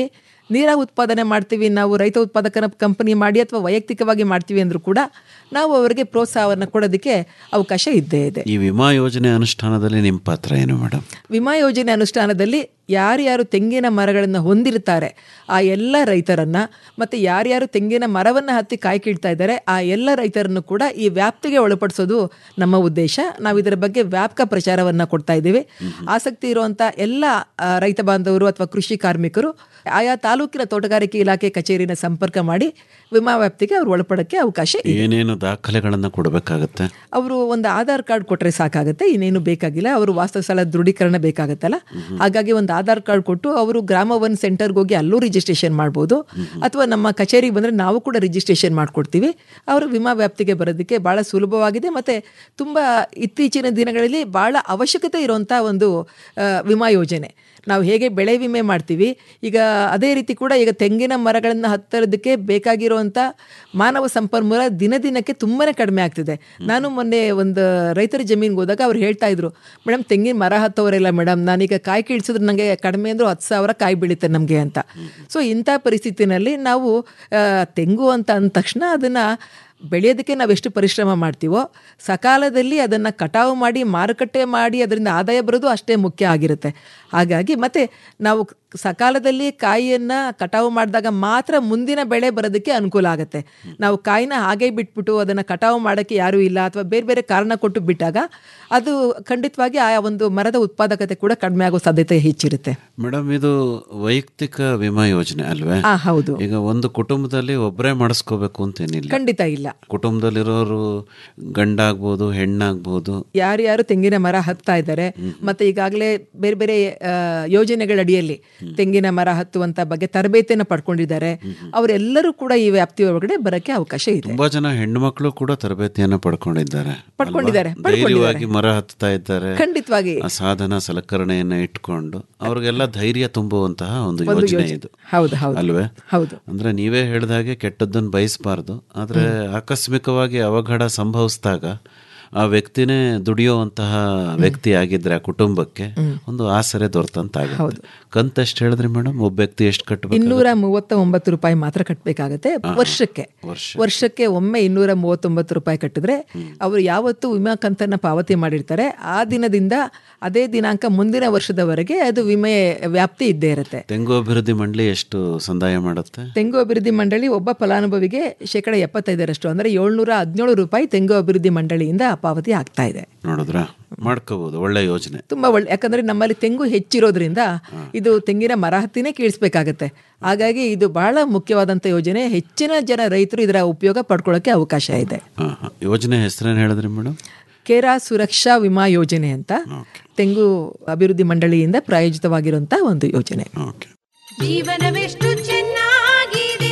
ನೀರಾಗಿ ಉತ್ಪಾದನೆ ಮಾಡ್ತೀವಿ ನಾವು ರೈತ ಉತ್ಪಾದಕನ ಕಂಪನಿ ಮಾಡಿ ಅಥವಾ ವೈಯಕ್ತಿಕವಾಗಿ ಮಾಡ್ತೀವಿ ಅಂದರೂ ಕೂಡ ನಾವು ಅವರಿಗೆ ಪ್ರೋತ್ಸಾಹವನ್ನು ಕೊಡೋದಕ್ಕೆ ಅವಕಾಶ ಇದ್ದೇ ಇದೆ ಈ ವಿಮಾ ಯೋಜನೆ ಅನುಷ್ಠಾನದಲ್ಲಿ ನಿಮ್ಮ ಪಾತ್ರ ಏನು ಮೇಡಮ್ ವಿಮಾ ಯೋಜನೆ ಅನುಷ್ಠಾನದಲ್ಲಿ ಯಾರ್ಯಾರು ತೆಂಗಿನ ಮರಗಳನ್ನು ಹೊಂದಿರ್ತಾರೆ ಆ ಎಲ್ಲ ರೈತರನ್ನು ಮತ್ತು ಯಾರ್ಯಾರು ತೆಂಗಿನ ಮರವನ್ನು ಹತ್ತಿ ಕಾಯಿ ಕೀಳ್ತಾ ಇದ್ದಾರೆ ಆ ಎಲ್ಲ ರೈತರನ್ನು ಕೂಡ ಈ ವ್ಯಾಪ್ತಿಗೆ ಒಳಪಡಿಸೋದು ನಮ್ಮ ಉದ್ದೇಶ ನಾವು ಇದರ ಬಗ್ಗೆ ವ್ಯಾಪಕ ಪ್ರಚಾರವನ್ನು ಕೊಡ್ತಾ ಇದ್ದೀವಿ ಆಸಕ್ತಿ ಇರುವಂಥ ಎಲ್ಲ ಆ, ರೈತ ಬಾಂಧವರು ಅಥವಾ ಕೃಷಿ ಕಾರ್ಮಿಕರು ಆಯಾ ತಾಲೂಕಿನ ತೋಟಗಾರಿಕೆ ಇಲಾಖೆ ಕಚೇರಿನ ಸಂಪರ್ಕ ಮಾಡಿ ವಿಮಾ ವ್ಯಾಪ್ತಿಗೆ ಅವ್ರು ಒಳಪಡೋಕ್ಕೆ ಅವಕಾಶ ಇದೆ ಏನೇನು ದಾಖಲೆಗಳನ್ನು ಕೊಡಬೇಕಾಗತ್ತೆ ಅವರು ಒಂದು ಆಧಾರ್ ಕಾರ್ಡ್ ಕೊಟ್ಟರೆ ಸಾಕಾಗುತ್ತೆ ಇನ್ನೇನು ಬೇಕಾಗಿಲ್ಲ ಅವರು ವಾಸ್ತವಸ್ಥಳ ದೃಢೀಕರಣ ಬೇಕಾಗುತ್ತಲ್ಲ ಹಾಗಾಗಿ ಒಂದು ಆಧಾರ್ ಕಾರ್ಡ್ ಕೊಟ್ಟು ಅವರು ಗ್ರಾಮ ಒನ್ ಸೆಂಟರ್ಗೆ ಹೋಗಿ ಅಲ್ಲೂ ರಿಜಿಸ್ಟ್ರೇಷನ್ ಮಾಡ್ಬೋದು ಅಥವಾ ನಮ್ಮ ಕಚೇರಿಗೆ ಬಂದರೆ ನಾವು ಕೂಡ ರಿಜಿಸ್ಟ್ರೇಷನ್ ಮಾಡಿಕೊಡ್ತೀವಿ ಅವರು ವಿಮಾ ವ್ಯಾಪ್ತಿಗೆ ಬರೋದಕ್ಕೆ ಭಾಳ ಸುಲಭವಾಗಿದೆ ಮತ್ತು ತುಂಬ ಇತ್ತೀಚಿನ ದಿನಗಳಲ್ಲಿ ಭಾಳ ಅವಶ್ಯಕತೆ ಇರುವಂಥ ಒಂದು ಆ, ವಿಮಾ ಯೋಜನೆ ನಾವು ಹೇಗೆ ಬೆಳೆ ವಿಮೆ ಮಾಡ್ತೀವಿ ಈಗ ಅದೇ ರೀತಿ ಕೂಡ ಈಗ ತೆಂಗಿನ ಮರಗಳನ್ನು ಹತ್ತರೋದಕ್ಕೆ ಬೇಕಾಗಿರುವಂಥ ಮಾನವ ಸಂಪನ್ಮೂಲ ದಿನ ದಿನಕ್ಕೆ ತುಂಬಾ ಕಡಿಮೆ ಆಗ್ತಿದೆ ನಾನು ಮೊನ್ನೆ ಒಂದು ರೈತರ ಜಮೀನಿಗೆ ಹೋದಾಗ ಅವ್ರು ಹೇಳ್ತಾ ಇದ್ರು ಮೇಡಮ್ ತೆಂಗಿನ ಮರ ಹತ್ತವರೆಲ್ಲ ಮೇಡಮ್ ನಾನೀಗ ಕಾಯಿ ಕೀಳ್ಸಿದ್ರೆ ನನಗೆ ಕಡಿಮೆ ಅಂದರೂ ಹತ್ತು ಸಾವಿರ ಕಾಯಿ ಬೀಳುತ್ತೆ ನಮಗೆ ಅಂತ ಸೊ ಇಂಥ ಪರಿಸ್ಥಿತಿನಲ್ಲಿ ನಾವು ಆ, ತೆಂಗು ಅಂತ ಅಂದ ತಕ್ಷಣ ಅದನ್ನು ಬೆಳೆಯೋದಕ್ಕೆ ನಾವು ಎಷ್ಟು ಪರಿಶ್ರಮ ಮಾಡ್ತೀವೋ ಸಕಾಲದಲ್ಲಿ ಅದನ್ನು ಕಟಾವು ಮಾಡಿ ಮಾರುಕಟ್ಟೆ ಮಾಡಿ ಅದರಿಂದ ಆದಾಯ ಬರೋದು ಅಷ್ಟೇ ಮುಖ್ಯ ಆಗಿರುತ್ತೆ ಹಾಗಾಗಿ ಮತ್ತು ನಾವು ಸಕಾಲದಲ್ಲಿ ಕಾಯಿಯನ್ನು ಕಟಾವು ಮಾಡಿದಾಗ ಮಾತ್ರ ಮುಂದಿನ ಬೆಳೆ ಬರೋದಕ್ಕೆ ಅನುಕೂಲ ಆಗುತ್ತೆ ನಾವು ಕಾಯಿನ ಹಾಗೆ ಬಿಟ್ಬಿಟ್ಟು ಅದನ್ನು ಕಟಾವು ಮಾಡೋಕ್ಕೆ ಯಾರೂ ಇಲ್ಲ ಅಥವಾ ಬೇರೆ ಬೇರೆ ಕಾರಣ ಕೊಟ್ಟು ಬಿಟ್ಟಾಗ ಅದು ಖಂಡಿತವಾಗಿ ಆ ಒಂದು ಮರದ ಉತ್ಪಾದಕತೆ ಕೂಡ ಕಡಿಮೆ ಆಗೋ ಸಾಧ್ಯತೆ ಹೆಚ್ಚಿರುತ್ತೆ ಮೇಡಮ್ ಇದು ವೈಯಕ್ತಿಕ ವಿಮಾ ಯೋಜನೆ ಅಲ್ವೇ ಆ ಹೌದು ಈಗ ಒಂದು ಕುಟುಂಬದಲ್ಲಿ ಒಬ್ಬರೇ ಮಾಡಿಸ್ಕೋಬೇಕು ಅಂತೇನಿಲ್ಲ ಖಂಡಿತ ಇಲ್ಲ ಕುಟುಂಬದಲ್ಲಿರೋರು ಗಂಡಾಗ್ಬೋದು ಹೆಣ್ಣಾಗ್ಬೋದು ಯಾರ್ಯಾರು ತೆಂಗಿನ ಮರ ಹತ್ತಾ ಇದ್ದಾರೆ ಮತ್ತೆ ಈಗಾಗಲೇ ಬೇರೆ ಬೇರೆ ಆ, ಯೋಜನೆಗಳ ಅಡಿಯಲ್ಲಿ ತೆಂಗಿನ ಮರ ಹತ್ತುವಂತ ಬಗ್ಗೆ ತರಬೇತಿಯನ್ನು ಪಡ್ಕೊಂಡಿದ್ದಾರೆ ಅವರೆಲ್ಲರೂ ಕೂಡ ಈ ವ್ಯಾಪ್ತಿ ಒಳಗಡೆ ಬರಕ್ಕೆ ಅವಕಾಶ ಇದೆ ತುಂಬಾ ಜನ ಹೆಣ್ಣು ಮಕ್ಕಳು ಕೂಡ ತರಬೇತಿಯನ್ನ ಪಡ್ಕೊಂಡಿದ್ದಾರೆ ಪಡ್ಕೊಂಡಿದ್ದಾರೆ, ಅಲ್ವಾ? ಧೈರ್ಯವಾಗಿ ಮರ ಹತ್ತಾ ಇದ್ದಾರೆ ಖಂಡಿತವಾಗಿ ಆ ಸಾಧನ ಸಲಕರಣೆಯನ್ನ ಇಟ್ಕೊಂಡು ಅವ್ರಿಗೆಲ್ಲ ಧೈರ್ಯ ತುಂಬುವಂತಹ ಒಂದು ಯೋಜನೆ ಇದು ಹೌದು ಹೌದು ಅಲ್ವೇ ಹೌದು ಅಂದ್ರೆ ನೀವೇ ಹೇಳ್ದ ಹಾಗೆ ಕೆಟ್ಟದ್ದನ್ನು ಬಯಸಬಾರ್ದು ಆದ್ರೆ ಆಕಸ್ಮಿಕವಾಗಿ ಅವಘಡ ಸಂಭವಿಸಿದಾಗ ಆ ವ್ಯಕ್ತಿನೇ ದುಡಿಯುವಂತಹ ವ್ಯಕ್ತಿ ಆಗಿದ್ರೆ ಆ ಕುಟುಂಬಕ್ಕೆ ಒಂದು ಆಸರೆ ದೊರೆತಂತಾಗುತ್ತೆ ಕಂತ ಎಷ್ಟು ಹೇಳಿದ್ರಿ ಮೇಡಮ್ ಒಬ್ಬ ವ್ಯಕ್ತಿ ಎಷ್ಟು ಕಟ್ಟಬೇಕು ಇನ್ನೂರ ಮೂವತ್ತ ಒಂಬತ್ತು ರೂಪಾಯಿ ಮಾತ್ರ ಕಟ್ಟಬೇಕಾಗತ್ತೆ ವರ್ಷಕ್ಕೆ ವರ್ಷ. ವರ್ಷಕ್ಕೆ ಒಮ್ಮೆ ಇನ್ನೂರ ಮೂವತ್ತೊಂಬತ್ತು ರೂಪಾಯಿ ಕಟ್ಟಿದ್ರೆ ಅವರು ಯಾವತ್ತು ವಿಮಾ ಕಂತನ್ನ ಪಾವತಿ ಮಾಡಿರ್ತಾರೆ ಆ ದಿನದಿಂದ ಅದೇ ದಿನಾಂಕ ಮುಂದಿನ ವರ್ಷದವರೆಗೆ ಅದು ವಿಮೆ ವ್ಯಾಪ್ತಿ ಇದ್ದೇ ಇರುತ್ತೆ ತೆಂಗು ಅಭಿವೃದ್ಧಿ ಮಂಡಳಿ ಎಷ್ಟು ಸಂದಾಯ ಮಾಡುತ್ತೆ ತೆಂಗು ಅಭಿವೃದ್ಧಿ ಮಂಡಳಿ ಒಬ್ಬ ಫಲಾನುಭವಿಗೆ ಶೇಕಡ ಎಪ್ಪತ್ತೈದರಷ್ಟು ಅಂದರೆ ಏಳ್ನೂರ ಹದಿನೇಳು ರೂಪಾಯಿ ತೆಂಗು ಅಭಿವೃದ್ಧಿ ಮಂಡಳಿಯಿಂದ ಪಾವತಿ ಆಗ್ತಾ ಇದೆ ನೋಡಿದ್ರ ಮಾಡ್ಕೋಬಹುದು ಒಳ್ಳೆ ಯೋಜನೆ ತುಂಬಾ ಒಳ್ಳೆ ಯಾಕಂದ್ರೆ ನಮ್ಮಲ್ಲಿ ತೆಂಗು ಹೆಚ್ಚಿರೋದ್ರಿಂದ ಇದು ತೆಂಗಿನ ಮರ ಹತ್ತಿನೇ ಕೀಳಿಸ್ಬೇಕಾಗತ್ತೆ ಹಾಗಾಗಿ ಇದು ಬಹಳ ಮುಖ್ಯವಾದಂಥ ಯೋಜನೆ ಹೆಚ್ಚಿನ ಜನ ರೈತರು ಇದರ ಉಪಯೋಗ ಪಡ್ಕೊಳ್ಳೋಕೆ ಅವಕಾಶ ಇದೆ ಹಾ, ಹಾ. ಯೋಜನೆ ಹೆಸರೇನು ಹೇಳಿದ್ರಿ ಮೇಡಮ್ ಕೇರಾ ಸುರಕ್ಷಾ ವಿಮಾ ಯೋಜನೆ ಅಂತ ತೆಂಗು ಅಭಿವೃದ್ಧಿ ಮಂಡಳಿಯಿಂದ ಪ್ರಾಯೋಜಿತವಾಗಿರುವಂಥ ಒಂದು ಯೋಜನೆ ಓಕೆ ಜೀವನವೆಷ್ಟು ಚೆನ್ನಾಗಿದೆ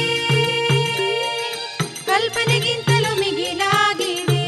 ಕಲ್ಪನೆಗಿಂತಲೂ ಮಿಗಿಲಾಗಿದೆ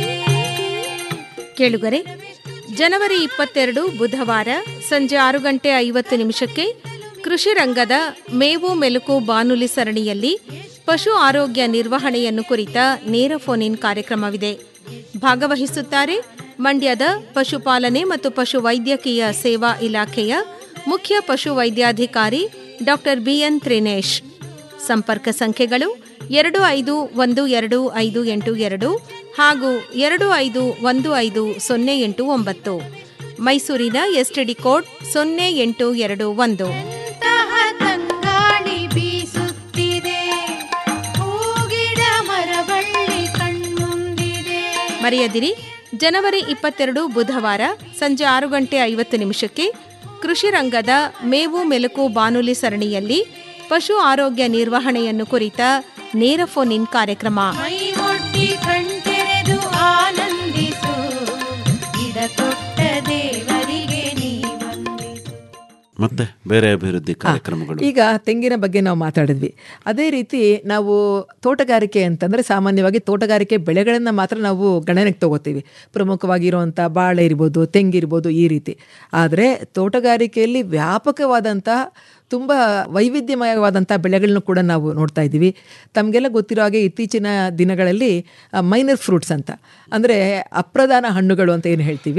ಕೇಳುಗರೆ ಜನವರಿ ಇಪ್ಪತ್ತೆರಡು ಬುಧವಾರ ಸಂಜೆ ಆರು ಗಂಟೆ ಐವತ್ತು ನಿಮಿಷಕ್ಕೆ ಕೃಷಿ ರಂಗದ ಮೇವು ಮೆಲುಕು ಬಾನುಲಿ ಸರಣಿಯಲ್ಲಿ ಪಶು ಆರೋಗ್ಯ ನಿರ್ವಹಣೆಯನ್ನು ಕುರಿತ ನೇರ ಫೋನ್ ಇನ್ ಕಾರ್ಯಕ್ರಮವಿದೆ ಭಾಗವಹಿಸುತ್ತಾರೆ ಮಂಡ್ಯದ ಪಶುಪಾಲನೆ ಮತ್ತು ಪಶು ವೈದ್ಯಕೀಯ ಸೇವಾ ಇಲಾಖೆಯ ಮುಖ್ಯ ಪಶು ವೈದ್ಯಾಧಿಕಾರಿ ಡಾಕ್ಟರ್ ಬಿಎನ್ ತ್ರಿನೇಶ್ ಸಂಪರ್ಕ ಸಂಖ್ಯೆಗಳು ಎರಡು ಐದು ಒಂದು ಎರಡು ಐದು ಎಂಟು ಎರಡು ಹಾಗೂ ಎರಡು ಐದು ಒಂದು ಐದು ಸೊನ್ನೆ ಎಂಟು ಒಂಬತ್ತು ಮೈಸೂರಿನ ಎಸ್ಟಿಡಿ ಕೋಡ್ ಸೊನ್ನೆ ಎಂಟು ಎರಡು ಒಂದು ತಹ ತಂಗಾಳಿ ಬೀಸುತ್ತಿದೆ ಹೂಗಿಡ ಮರಬಳ್ಳಿ ಕಣ್ಮುಂದಿದೆ ಮರೆಯದಿರಿ ಜನವರಿ ಇಪ್ಪತ್ತೆರಡು ಬುಧವಾರ ಸಂಜೆ ಆರು ಗಂಟೆ ಐವತ್ತು ನಿಮಿಷಕ್ಕೆ ಕೃಷಿ ರಂಗದ ಮೇವು ಮೆಲುಕು ಬಾನುಲಿ ಸರಣಿಯಲ್ಲಿ ಪಶು ಆರೋಗ್ಯ ನಿರ್ವಹಣೆಯನ್ನು ಕುರಿತ ನೇರ ಫೋನ್ ಇನ್ ಕಾರ್ಯಕ್ರಮ ಮೈ ಒಡ್ಡಿ ಕಣ್ತೆರೆದು ಆನಂದಿಸು ಗಿಡ ತೊಟ್ಟ ದೇವರಿಗೆ ನೀ ವಂದಿಸು ಮತ್ತೆ ಬೇರೆ ಅಭಿವೃದ್ಧಿ ಕಾರ್ಯಕ್ರಮಗಳು ಈಗ ತೆಂಗಿನ ಬಗ್ಗೆ ನಾವು ಮಾತಾಡಿದ್ವಿ ಅದೇ ರೀತಿ ನಾವು ತೋಟಗಾರಿಕೆ ಅಂತಂದರೆ ಸಾಮಾನ್ಯವಾಗಿ ತೋಟಗಾರಿಕೆ ಬೆಳೆಗಳನ್ನು ಮಾತ್ರ ನಾವು ಗಣನೆಗೆ ತಗೋತೀವಿ ಪ್ರಮುಖವಾಗಿರುವಂಥ ಬಾಳೆ ಇರ್ಬೋದು ತೆಂಗಿರ್ಬೋದು ಈ ರೀತಿ ಆದರೆ ತೋಟಗಾರಿಕೆಯಲ್ಲಿ ವ್ಯಾಪಕವಾದಂಥ ತುಂಬ ವೈವಿಧ್ಯಮಯವಾದಂಥ ಬೆಳೆಗಳನ್ನು ಕೂಡ ನಾವು ನೋಡ್ತಾ ಇದ್ದೀವಿ ತಮಗೆಲ್ಲ ಗೊತ್ತಿರೋ ಹಾಗೆ ಇತ್ತೀಚಿನ ದಿನಗಳಲ್ಲಿ ಮೈನರ್ ಫ್ರೂಟ್ಸ್ ಅಂತ ಅಂದರೆ ಅಪ್ರಧಾನ ಹಣ್ಣುಗಳು ಅಂತ ಏನು ಹೇಳ್ತೀವಿ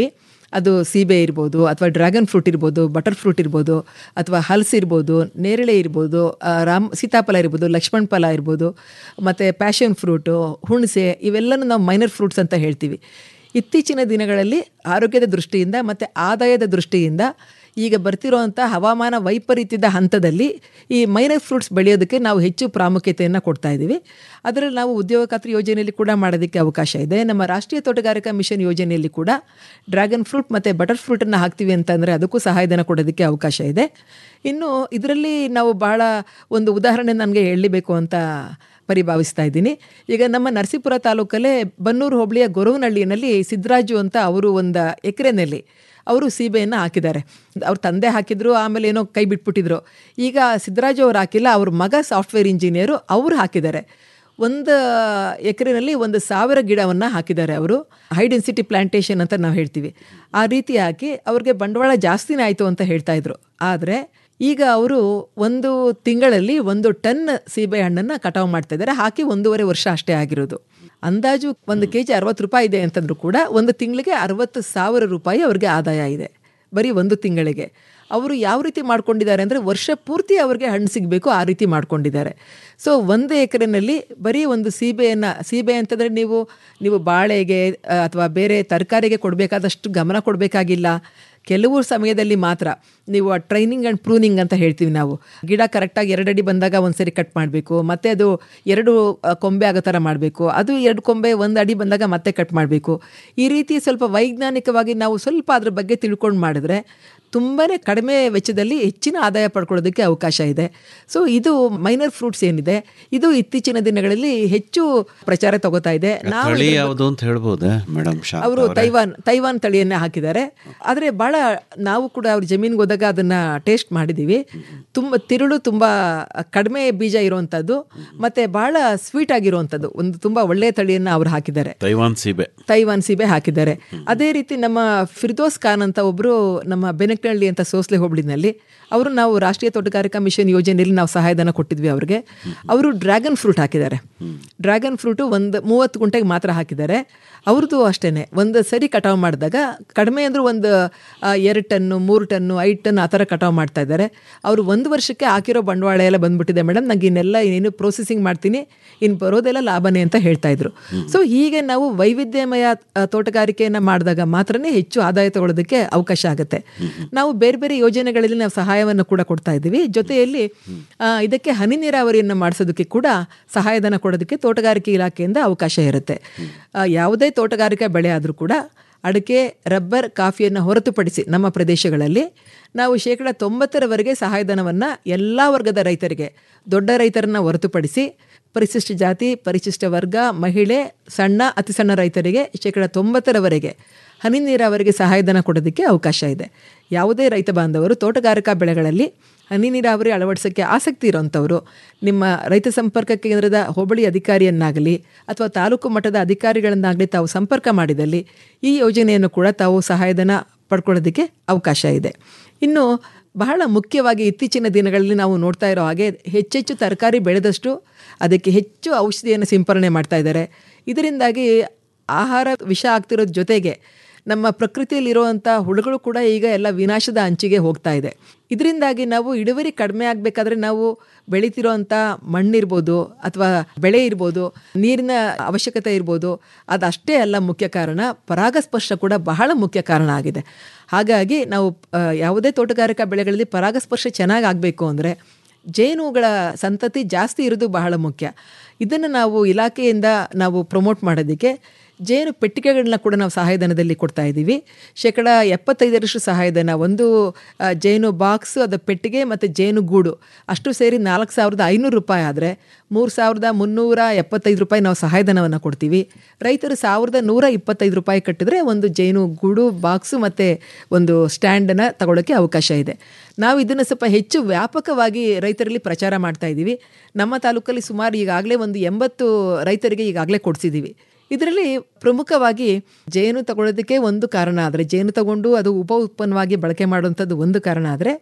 ಅದು ಸೀಬೆ ಇರ್ಬೋದು ಅಥವಾ ಡ್ರ್ಯಾಗನ್ ಫ್ರೂಟ್ ಇರ್ಬೋದು ಬಟರ್ ಫ್ರೂಟ್ ಇರ್ಬೋದು ಅಥವಾ ಹಲಸು ಇರ್ಬೋದು ನೇರಳೆ ಇರ್ಬೋದು ಆ, ರಾಮ್ ಸೀತಾಫಲ ಇರ್ಬೋದು ಲಕ್ಷ್ಮಣ ಫಲ ಇರ್ಬೋದು ಮತ್ತು ಪ್ಯಾಷನ್ ಫ್ರೂಟು ಹುಣಸೆ ಇವೆಲ್ಲನೂ ನಾವು ಮೈನರ್ ಫ್ರೂಟ್ಸ್ ಅಂತ ಹೇಳ್ತೀವಿ ಇತ್ತೀಚಿನ ದಿನಗಳಲ್ಲಿ ಆರೋಗ್ಯದ ದೃಷ್ಟಿಯಿಂದ ಮತ್ತು ಆದಾಯದ ದೃಷ್ಟಿಯಿಂದ ಈಗ ಬರ್ತಿರೋವಂಥ ಹವಾಮಾನ ವೈಪರೀತ್ಯದ ಹಂತದಲ್ಲಿ ಈ ಮೈನರ್ ಫ್ರೂಟ್ಸ್ ಬೆಳೆಯೋದಕ್ಕೆ ನಾವು ಹೆಚ್ಚು ಪ್ರಾಮುಖ್ಯತೆಯನ್ನು ಕೊಡ್ತಾ ಇದ್ದೀವಿ ಅದರಲ್ಲಿ ನಾವು ಉದ್ಯೋಗ ಖಾತ್ರಿ ಯೋಜನೆಯಲ್ಲಿ ಕೂಡ ಮಾಡೋದಕ್ಕೆ ಅವಕಾಶ ಇದೆ ನಮ್ಮ ರಾಷ್ಟ್ರೀಯ ತೋಟಗಾರಿಕಾ ಮಿಷನ್ ಯೋಜನೆಯಲ್ಲಿ ಕೂಡ ಡ್ರ್ಯಾಗನ್ ಫ್ರೂಟ್ ಮತ್ತು ಬಟರ್ ಫ್ರೂಟನ್ನು ಹಾಕ್ತೀವಿ ಅಂತಂದರೆ ಅದಕ್ಕೂ ಸಹಾಯಧನ ಕೊಡೋದಕ್ಕೆ ಅವಕಾಶ ಇದೆ ಇನ್ನು ಇದರಲ್ಲಿ ನಾವು ಬಹಳ ಒಂದು ಉದಾಹರಣೆ ನನಗೆ ಹೇಳಲೇಬೇಕು ಅಂತ ಪರಿಭಾವಿಸ್ತಾ ಇದ್ದೀನಿ ಈಗ ನಮ್ಮ ನರಸೀಪುರ ತಾಲೂಕಲ್ಲೇ ಬನ್ನೂರು ಹೋಬಳಿಯ ಗೊರವನಹಳ್ಳಿನಲ್ಲಿ ಸಿದ್ದರಾಜು ಅಂತ ಅವರು ಒಂದು ಎಕರೆನಲ್ಲಿ ಅವರು ಸೀಬೆಯನ್ನು ಹಾಕಿದ್ದಾರೆ ಅವ್ರ ತಂದೆ ಹಾಕಿದ್ರು ಆಮೇಲೆ ಏನೋ ಕೈ ಬಿಟ್ಬಿಟ್ಟಿದ್ರು ಈಗ ಸಿದ್ದರಾಜು ಅವ್ರು ಹಾಕಿಲ್ಲ ಅವ್ರ ಮಗ ಸಾಫ್ಟ್ವೇರ್ ಇಂಜಿನಿಯರು ಅವರು ಹಾಕಿದ್ದಾರೆ ಒಂದು ಎಕರೆನಲ್ಲಿ ಒಂದು ಸಾವಿರ ಗಿಡವನ್ನು ಹಾಕಿದ್ದಾರೆ ಅವರು ಹೈ ಡೆನ್ಸಿಟಿ ಪ್ಲಾಂಟೇಶನ್ ಅಂತ ನಾವು ಹೇಳ್ತೀವಿ ಆ ರೀತಿ ಹಾಕಿ ಅವ್ರಿಗೆ ಬಂಡವಾಳ ಜಾಸ್ತಿನೇ ಆಯಿತು ಅಂತ ಹೇಳ್ತಾ ಇದ್ರು ಆದರೆ ಈಗ ಅವರು ಒಂದು ತಿಂಗಳಲ್ಲಿ ಒಂದು ಟನ್ ಸೀಬೆ ಹಣ್ಣನ್ನು ಕಟಾವು ಮಾಡ್ತಾ ಇದ್ದಾರೆ ಹಾಕಿ ಒಂದೂವರೆ ವರ್ಷ ಅಷ್ಟೇ ಆಗಿರೋದು ಅಂದಾಜು ಒಂದು ಕೆ ಜಿ ಅರವತ್ತು ರೂಪಾಯಿ ಇದೆ ಅಂತಂದ್ರೂ ಕೂಡ ಒಂದು ತಿಂಗಳಿಗೆ ಅರವತ್ತು ಸಾವಿರ ರೂಪಾಯಿ ಅವ್ರಿಗೆ ಆದಾಯ ಇದೆ ಬರೀ ಒಂದು ತಿಂಗಳಿಗೆ ಅವರು ಯಾವ ರೀತಿ ಮಾಡ್ಕೊಂಡಿದ್ದಾರೆ ಅಂದರೆ ವರ್ಷ ಪೂರ್ತಿ ಅವ್ರಿಗೆ ಹಣ್ಣು ಸಿಗಬೇಕು ಆ ರೀತಿ ಮಾಡ್ಕೊಂಡಿದ್ದಾರೆ ಸೊ ಒಂದು ಎಕರೆನಲ್ಲಿ ಬರೀ ಒಂದು ಸೀಬೆಯನ್ನು ಸೀಬೆ ಅಂತಂದರೆ ನೀವು ನೀವು ಬಾಳೆಗೆ ಅಥವಾ ಬೇರೆ ತರಕಾರಿಗೆ ಕೊಡಬೇಕಾದಷ್ಟು ಗಮನ ಕೊಡಬೇಕಾಗಿಲ್ಲ ಕೆಲವು ಸಮಯದಲ್ಲಿ ಮಾತ್ರ ನೀವು ಟ್ರೈನಿಂಗ್ ಆ್ಯಂಡ್ ಪ್ರೂನಿಂಗ್ ಅಂತ ಹೇಳ್ತೀವಿ ನಾವು ಗಿಡ ಕರೆಕ್ಟಾಗಿ ಎರಡು ಅಡಿ ಬಂದಾಗ ಒಂದ್ಸರಿ ಕಟ್ ಮಾಡಬೇಕು ಮತ್ತು ಅದು ಎರಡು ಆ, ಕೊಂಬೆ ಆಗೋ ಥರ ಮಾಡಬೇಕು ಅದು ಎರಡು ಕೊಂಬೆ ಒಂದು ಅಡಿ ಬಂದಾಗ ಮತ್ತೆ ಕಟ್ ಮಾಡಬೇಕು ಈ ರೀತಿ ಸ್ವಲ್ಪ ವೈಜ್ಞಾನಿಕವಾಗಿ ನಾವು ಸ್ವಲ್ಪ ಅದ್ರ ಬಗ್ಗೆ ತಿಳ್ಕೊಂಡು ಮಾಡಿದ್ರೆ ತುಂಬಾ ಕಡಿಮೆ ವೆಚ್ಚದಲ್ಲಿ ಹೆಚ್ಚಿನ ಆದಾಯ ಪಡ್ಕೊಳ್ಳೋದಕ್ಕೆ ಅವಕಾಶ ಇದೆ ಸೊ ಇದು ಮೈನರ್ ಫ್ರೂಟ್ಸ್ ಏನಿದೆ ಇದು ಇತ್ತೀಚಿನ ದಿನಗಳಲ್ಲಿ ಹೆಚ್ಚು ಪ್ರಚಾರ ತಗೋತಾ ಇದೆ ನಾವು ತಳಿ ಇದ್ರ ಯಾವುದು ಅಂತ ಹೇಳ್ಬೋದಾ ಮೇಡಮ್ ಶಾ ಅವರು ತೈವಾನ್ ತೈವಾನ್ ತಳಿಯನ್ನೇ ಹಾಕಿದ್ದಾರೆ ಆದರೆ ಭಾಳ ನಾವು ಕೂಡ ಅವ್ರ ಜಮೀನಿಗೆ ಹೋದಾಗ ಅದನ್ನು ಟೇಸ್ಟ್ ಮಾಡಿದ್ದೀವಿ ತುಂಬ ತಿರುಳು ತುಂಬ ಕಡಿಮೆ ಬೀಜ ಇರುವಂಥದ್ದು ಮತ್ತು ಭಾಳ ಸ್ವೀಟ್ ಆಗಿರುವಂಥದ್ದು ಒಂದು ತುಂಬ ಒಳ್ಳೆಯ ತಳಿಯನ್ನು ಅವ್ರು ಹಾಕಿದ್ದಾರೆ ತೈವಾನ್ ಸೀಬೆ ತೈವಾನ್ ಸೀಬೆ ಹಾಕಿದ್ದಾರೆ ಅದೇ ರೀತಿ ನಮ್ಮ ಫಿರ್ದೋಸ್ ಖಾನ್ ಅಂತ ಒಬ್ಬರು ನಮ್ಮ ಬೆನಕನಹಳ್ಳಿ ಅಂತ ಸೋಸ್ಲೆ ಹೋಬಳಿನಲ್ಲಿ ಅವರು ನಾವು ರಾಷ್ಟ್ರೀಯ ತೋಟಗಾರಿಕಾ ಮಿಷನ್ ಯೋಜನೆಯಲ್ಲಿ ನಾವು ಸಹಾಯಧನ ಕೊಟ್ಟಿದ್ವಿ ಅವ್ರಿಗೆ ಅವರು ಡ್ರ್ಯಾಗನ್ ಫ್ರೂಟ್ ಹಾಕಿದ್ದಾರೆ ಡ್ರ್ಯಾಗನ್ ಫ್ರೂಟು ಒಂದು ಮೂವತ್ತು ಗುಂಟೆಗೆ ಮಾತ್ರ ಹಾಕಿದ್ದಾರೆ ಅವ್ರದ್ದು ಅಷ್ಟೇ ಒಂದು ಸರಿ ಕಟಾವು ಮಾಡಿದಾಗ ಕಡಿಮೆ ಅಂದರೂ ಒಂದು ಆ, ಎರಡು ಟನ್ನು ಮೂರು ಟನ್ನು ಐದು ಟನ್ ಆ ಥರ ಕಟಾವು ಮಾಡ್ತಾ ಇದ್ದಾರೆ ಅವರು ಒಂದು ವರ್ಷಕ್ಕೆ ಹಾಕಿರೋ ಬಂಡವಾಳ ಎಲ್ಲ ಬಂದ್ಬಿಟ್ಟಿದೆ ಮೇಡಮ್ ನಂಗೆ ಇನ್ನೆಲ್ಲ ಇನ್ನೇನು ಪ್ರೋಸೆಸಿಂಗ್ ಮಾಡ್ತೀನಿ ಇನ್ನು ಬರೋದೆಲ್ಲ ಲಾಭನೇ ಅಂತ ಹೇಳ್ತಾ ಇದ್ರು ಸೊ ಹೀಗೆ ನಾವು ವೈವಿಧ್ಯಮಯ ಆ, ತೋಟಗಾರಿಕೆಯನ್ನು ಮಾಡಿದಾಗ ಮಾತ್ರನೇ ಹೆಚ್ಚು ಆದಾಯ ತಗೊಳ್ಳೋದಕ್ಕೆ ಅವಕಾಶ ಆಗುತ್ತೆ ನಾವು ಬೇರೆ ಬೇರೆ ಯೋಜನೆಗಳಲ್ಲಿ ನಾವು ಸಹಾಯವನ್ನು ಕೂಡ ಕೊಡ್ತಾ ಇದ್ದೀವಿ ಜೊತೆಯಲ್ಲಿ ಆ, ಇದಕ್ಕೆ ಹನಿ ನೀರಾವರಿಯನ್ನು ಮಾಡಿಸೋದಕ್ಕೆ ಕೂಡ ಸಹಾಯಧನ ಕೊಡೋದಕ್ಕೆ ತೋಟಗಾರಿಕೆ ಇಲಾಖೆಯಿಂದ ಅವಕಾಶ ಇರುತ್ತೆ ಆ, ಯಾವುದೇ ತೋಟಗಾರಿಕಾ ಬೆಳೆ ಆದರೂ ಕೂಡ ಅಡಿಕೆ ರಬ್ಬರ್ ಕಾಫಿಯನ್ನು ಹೊರತುಪಡಿಸಿ ನಮ್ಮ ಪ್ರದೇಶಗಳಲ್ಲಿ ನಾವು ಶೇಕಡ ತೊಂಬತ್ತರವರೆಗೆ ಸಹಾಯಧನವನ್ನು ಎಲ್ಲ ವರ್ಗದ ರೈತರಿಗೆ ದೊಡ್ಡ ರೈತರನ್ನು ಹೊರತುಪಡಿಸಿ ಪರಿಶಿಷ್ಟ ಜಾತಿ ಪರಿಶಿಷ್ಟ ವರ್ಗ ಮಹಿಳೆ ಸಣ್ಣ ಅತಿ ಸಣ್ಣ ರೈತರಿಗೆ ಶೇಕಡ ತೊಂಬತ್ತರವರೆಗೆ ಹನಿ ನೀರಾವರಿಗೆ ಸಹಾಯಧನ ಕೊಡೋದಕ್ಕೆ ಅವಕಾಶ ಇದೆ ಯಾವುದೇ ರೈತ ಬಾಂಧವರು ತೋಟಗಾರಿಕಾ ಬೆಳೆಗಳಲ್ಲಿ ಹನಿ ನೀರಾವರಿ ಅಳವಡಿಸೋಕ್ಕೆ ಆಸಕ್ತಿ ಇರೋಂಥವ್ರು ನಿಮ್ಮ ರೈತ ಸಂಪರ್ಕ ಕೇಂದ್ರದ ಹೋಬಳಿ ಅಧಿಕಾರಿಯನ್ನಾಗಲಿ ಅಥವಾ ತಾಲೂಕು ಮಟ್ಟದ ಅಧಿಕಾರಿಗಳನ್ನಾಗಲಿ ತಾವು ಸಂಪರ್ಕ ಮಾಡಿದಲ್ಲಿ ಈ ಯೋಜನೆಯನ್ನು ಕೂಡ ತಾವು ಸಹಾಯಧನ ಪಡ್ಕೊಳ್ಳೋದಕ್ಕೆ ಅವಕಾಶ ಇದೆ ಇನ್ನು ಬಹಳ ಮುಖ್ಯವಾಗಿ ಇತ್ತೀಚಿನ ದಿನಗಳಲ್ಲಿ ನಾವು ನೋಡ್ತಾ ಇರೋ ಹಾಗೆ ಹೆಚ್ಚೆಚ್ಚು ತರಕಾರಿ ಬೆಳೆದಷ್ಟು ಅದಕ್ಕೆ ಹೆಚ್ಚು ಔಷಧಿಯನ್ನು ಸಿಂಪರಣೆ ಮಾಡ್ತಾ ಇದ್ದಾರೆ ಇದರಿಂದಾಗಿ ಆಹಾರ ವಿಷ ಆಗ್ತಿರೋದ್ರ ಜೊತೆಗೆ ನಮ್ಮ ಪ್ರಕೃತಿಯಲ್ಲಿರುವಂಥ ಹುಳುಗಳು ಕೂಡ ಈಗ ಎಲ್ಲ ವಿನಾಶದ ಅಂಚಿಗೆ ಹೋಗ್ತಾ ಇದೆ ಇದರಿಂದಾಗಿ ನಾವು ಇಳುವರಿ ಕಡಿಮೆ ಆಗಬೇಕಾದ್ರೆ ನಾವು ಬೆಳೀತಿರೋಂಥ ಮಣ್ಣಿರ್ಬೋದು ಅಥವಾ ಬೆಳೆ ಇರ್ಬೋದು ನೀರಿನ ಅವಶ್ಯಕತೆ ಇರ್ಬೋದು ಅದಷ್ಟೇ ಅಲ್ಲ ಮುಖ್ಯ ಕಾರಣ ಪರಾಗಸ್ಪರ್ಶ ಕೂಡ ಬಹಳ ಮುಖ್ಯ ಕಾರಣ ಆಗಿದೆ ಹಾಗಾಗಿ ನಾವು ಆ, ಯಾವುದೇ ತೋಟಗಾರಿಕಾ ಬೆಳೆಗಳಲ್ಲಿ ಪರಾಗಸ್ಪರ್ಶ ಚೆನ್ನಾಗಿ ಆಗಬೇಕು ಅಂದರೆ ಜೇನುಗಳ ಸಂತತಿ ಜಾಸ್ತಿ ಇರೋದು ಬಹಳ ಮುಖ್ಯ ಇದನ್ನು ನಾವು ಇಲಾಖೆಯಿಂದ ನಾವು ಪ್ರಮೋಟ್ ಮಾಡೋದಕ್ಕೆ ಜೇನು ಪೆಟ್ಟಿಗೆಗಳನ್ನ ಕೂಡ ನಾವು ಸಹಾಯಧನದಲ್ಲಿ ಕೊಡ್ತಾ ಇದ್ದೀವಿ ಶೇಕಡ ಎಪ್ಪತ್ತೈದರಷ್ಟು ಸಹಾಯಧನ ಒಂದು ಆ, ಜೇನು ಬಾಕ್ಸ್ ಅದು ಪೆಟ್ಟಿಗೆ ಮತ್ತು ಜೇನು ಗೂಡು ಅಷ್ಟು ಸೇರಿ ನಾಲ್ಕು ಸಾವಿರದ ಐನೂರು ರೂಪಾಯಿ ಆದರೆ ಮೂರು ಸಾವಿರದ ಮುನ್ನೂರ ಎಪ್ಪತ್ತೈದು ರೂಪಾಯಿ ನಾವು ಸಹಾಯಧನವನ್ನು ಕೊಡ್ತೀವಿ ರೈತರು ಸಾವಿರದ ನೂರ ಇಪ್ಪತ್ತೈದು ರೂಪಾಯಿ ಕಟ್ಟಿದ್ರೆ ಒಂದು ಜೇನು ಗೂಡು ಬಾಕ್ಸು ಮತ್ತು ಒಂದು ಸ್ಟ್ಯಾಂಡನ್ನು ತಗೊಳ್ಳೋಕ್ಕೆ ಅವಕಾಶ ಇದೆ ನಾವು ಇದನ್ನು ಸ್ವಲ್ಪ ಹೆಚ್ಚು ವ್ಯಾಪಕವಾಗಿ ರೈತರಲ್ಲಿ ಪ್ರಚಾರ ಮಾಡ್ತಾ ಇದ್ದೀವಿ ನಮ್ಮ ತಾಲೂಕಲ್ಲಿ ಸುಮಾರು ಈಗಾಗಲೇ ಒಂದು ಎಂಬತ್ತು ರೈತರಿಗೆ ಈಗಾಗಲೇ ಕೊಡಿಸಿದ್ದೀವಿ ಇದರಲ್ಲಿ ಪ್ರಮುಖವಾಗಿ ಜೇನು ತಗೊಳ್ಳೋದಕ್ಕೆ ಒಂದು ಕಾರಣ ಆದರೆ ಜೇನು ತಗೊಂಡು ಅದು ಉಪ ಉತ್ಪನ್ನವಾಗಿ ಬಳಕೆ ಮಾಡುವಂಥದ್ದು ಒಂದು ಕಾರಣ ಆದರೆ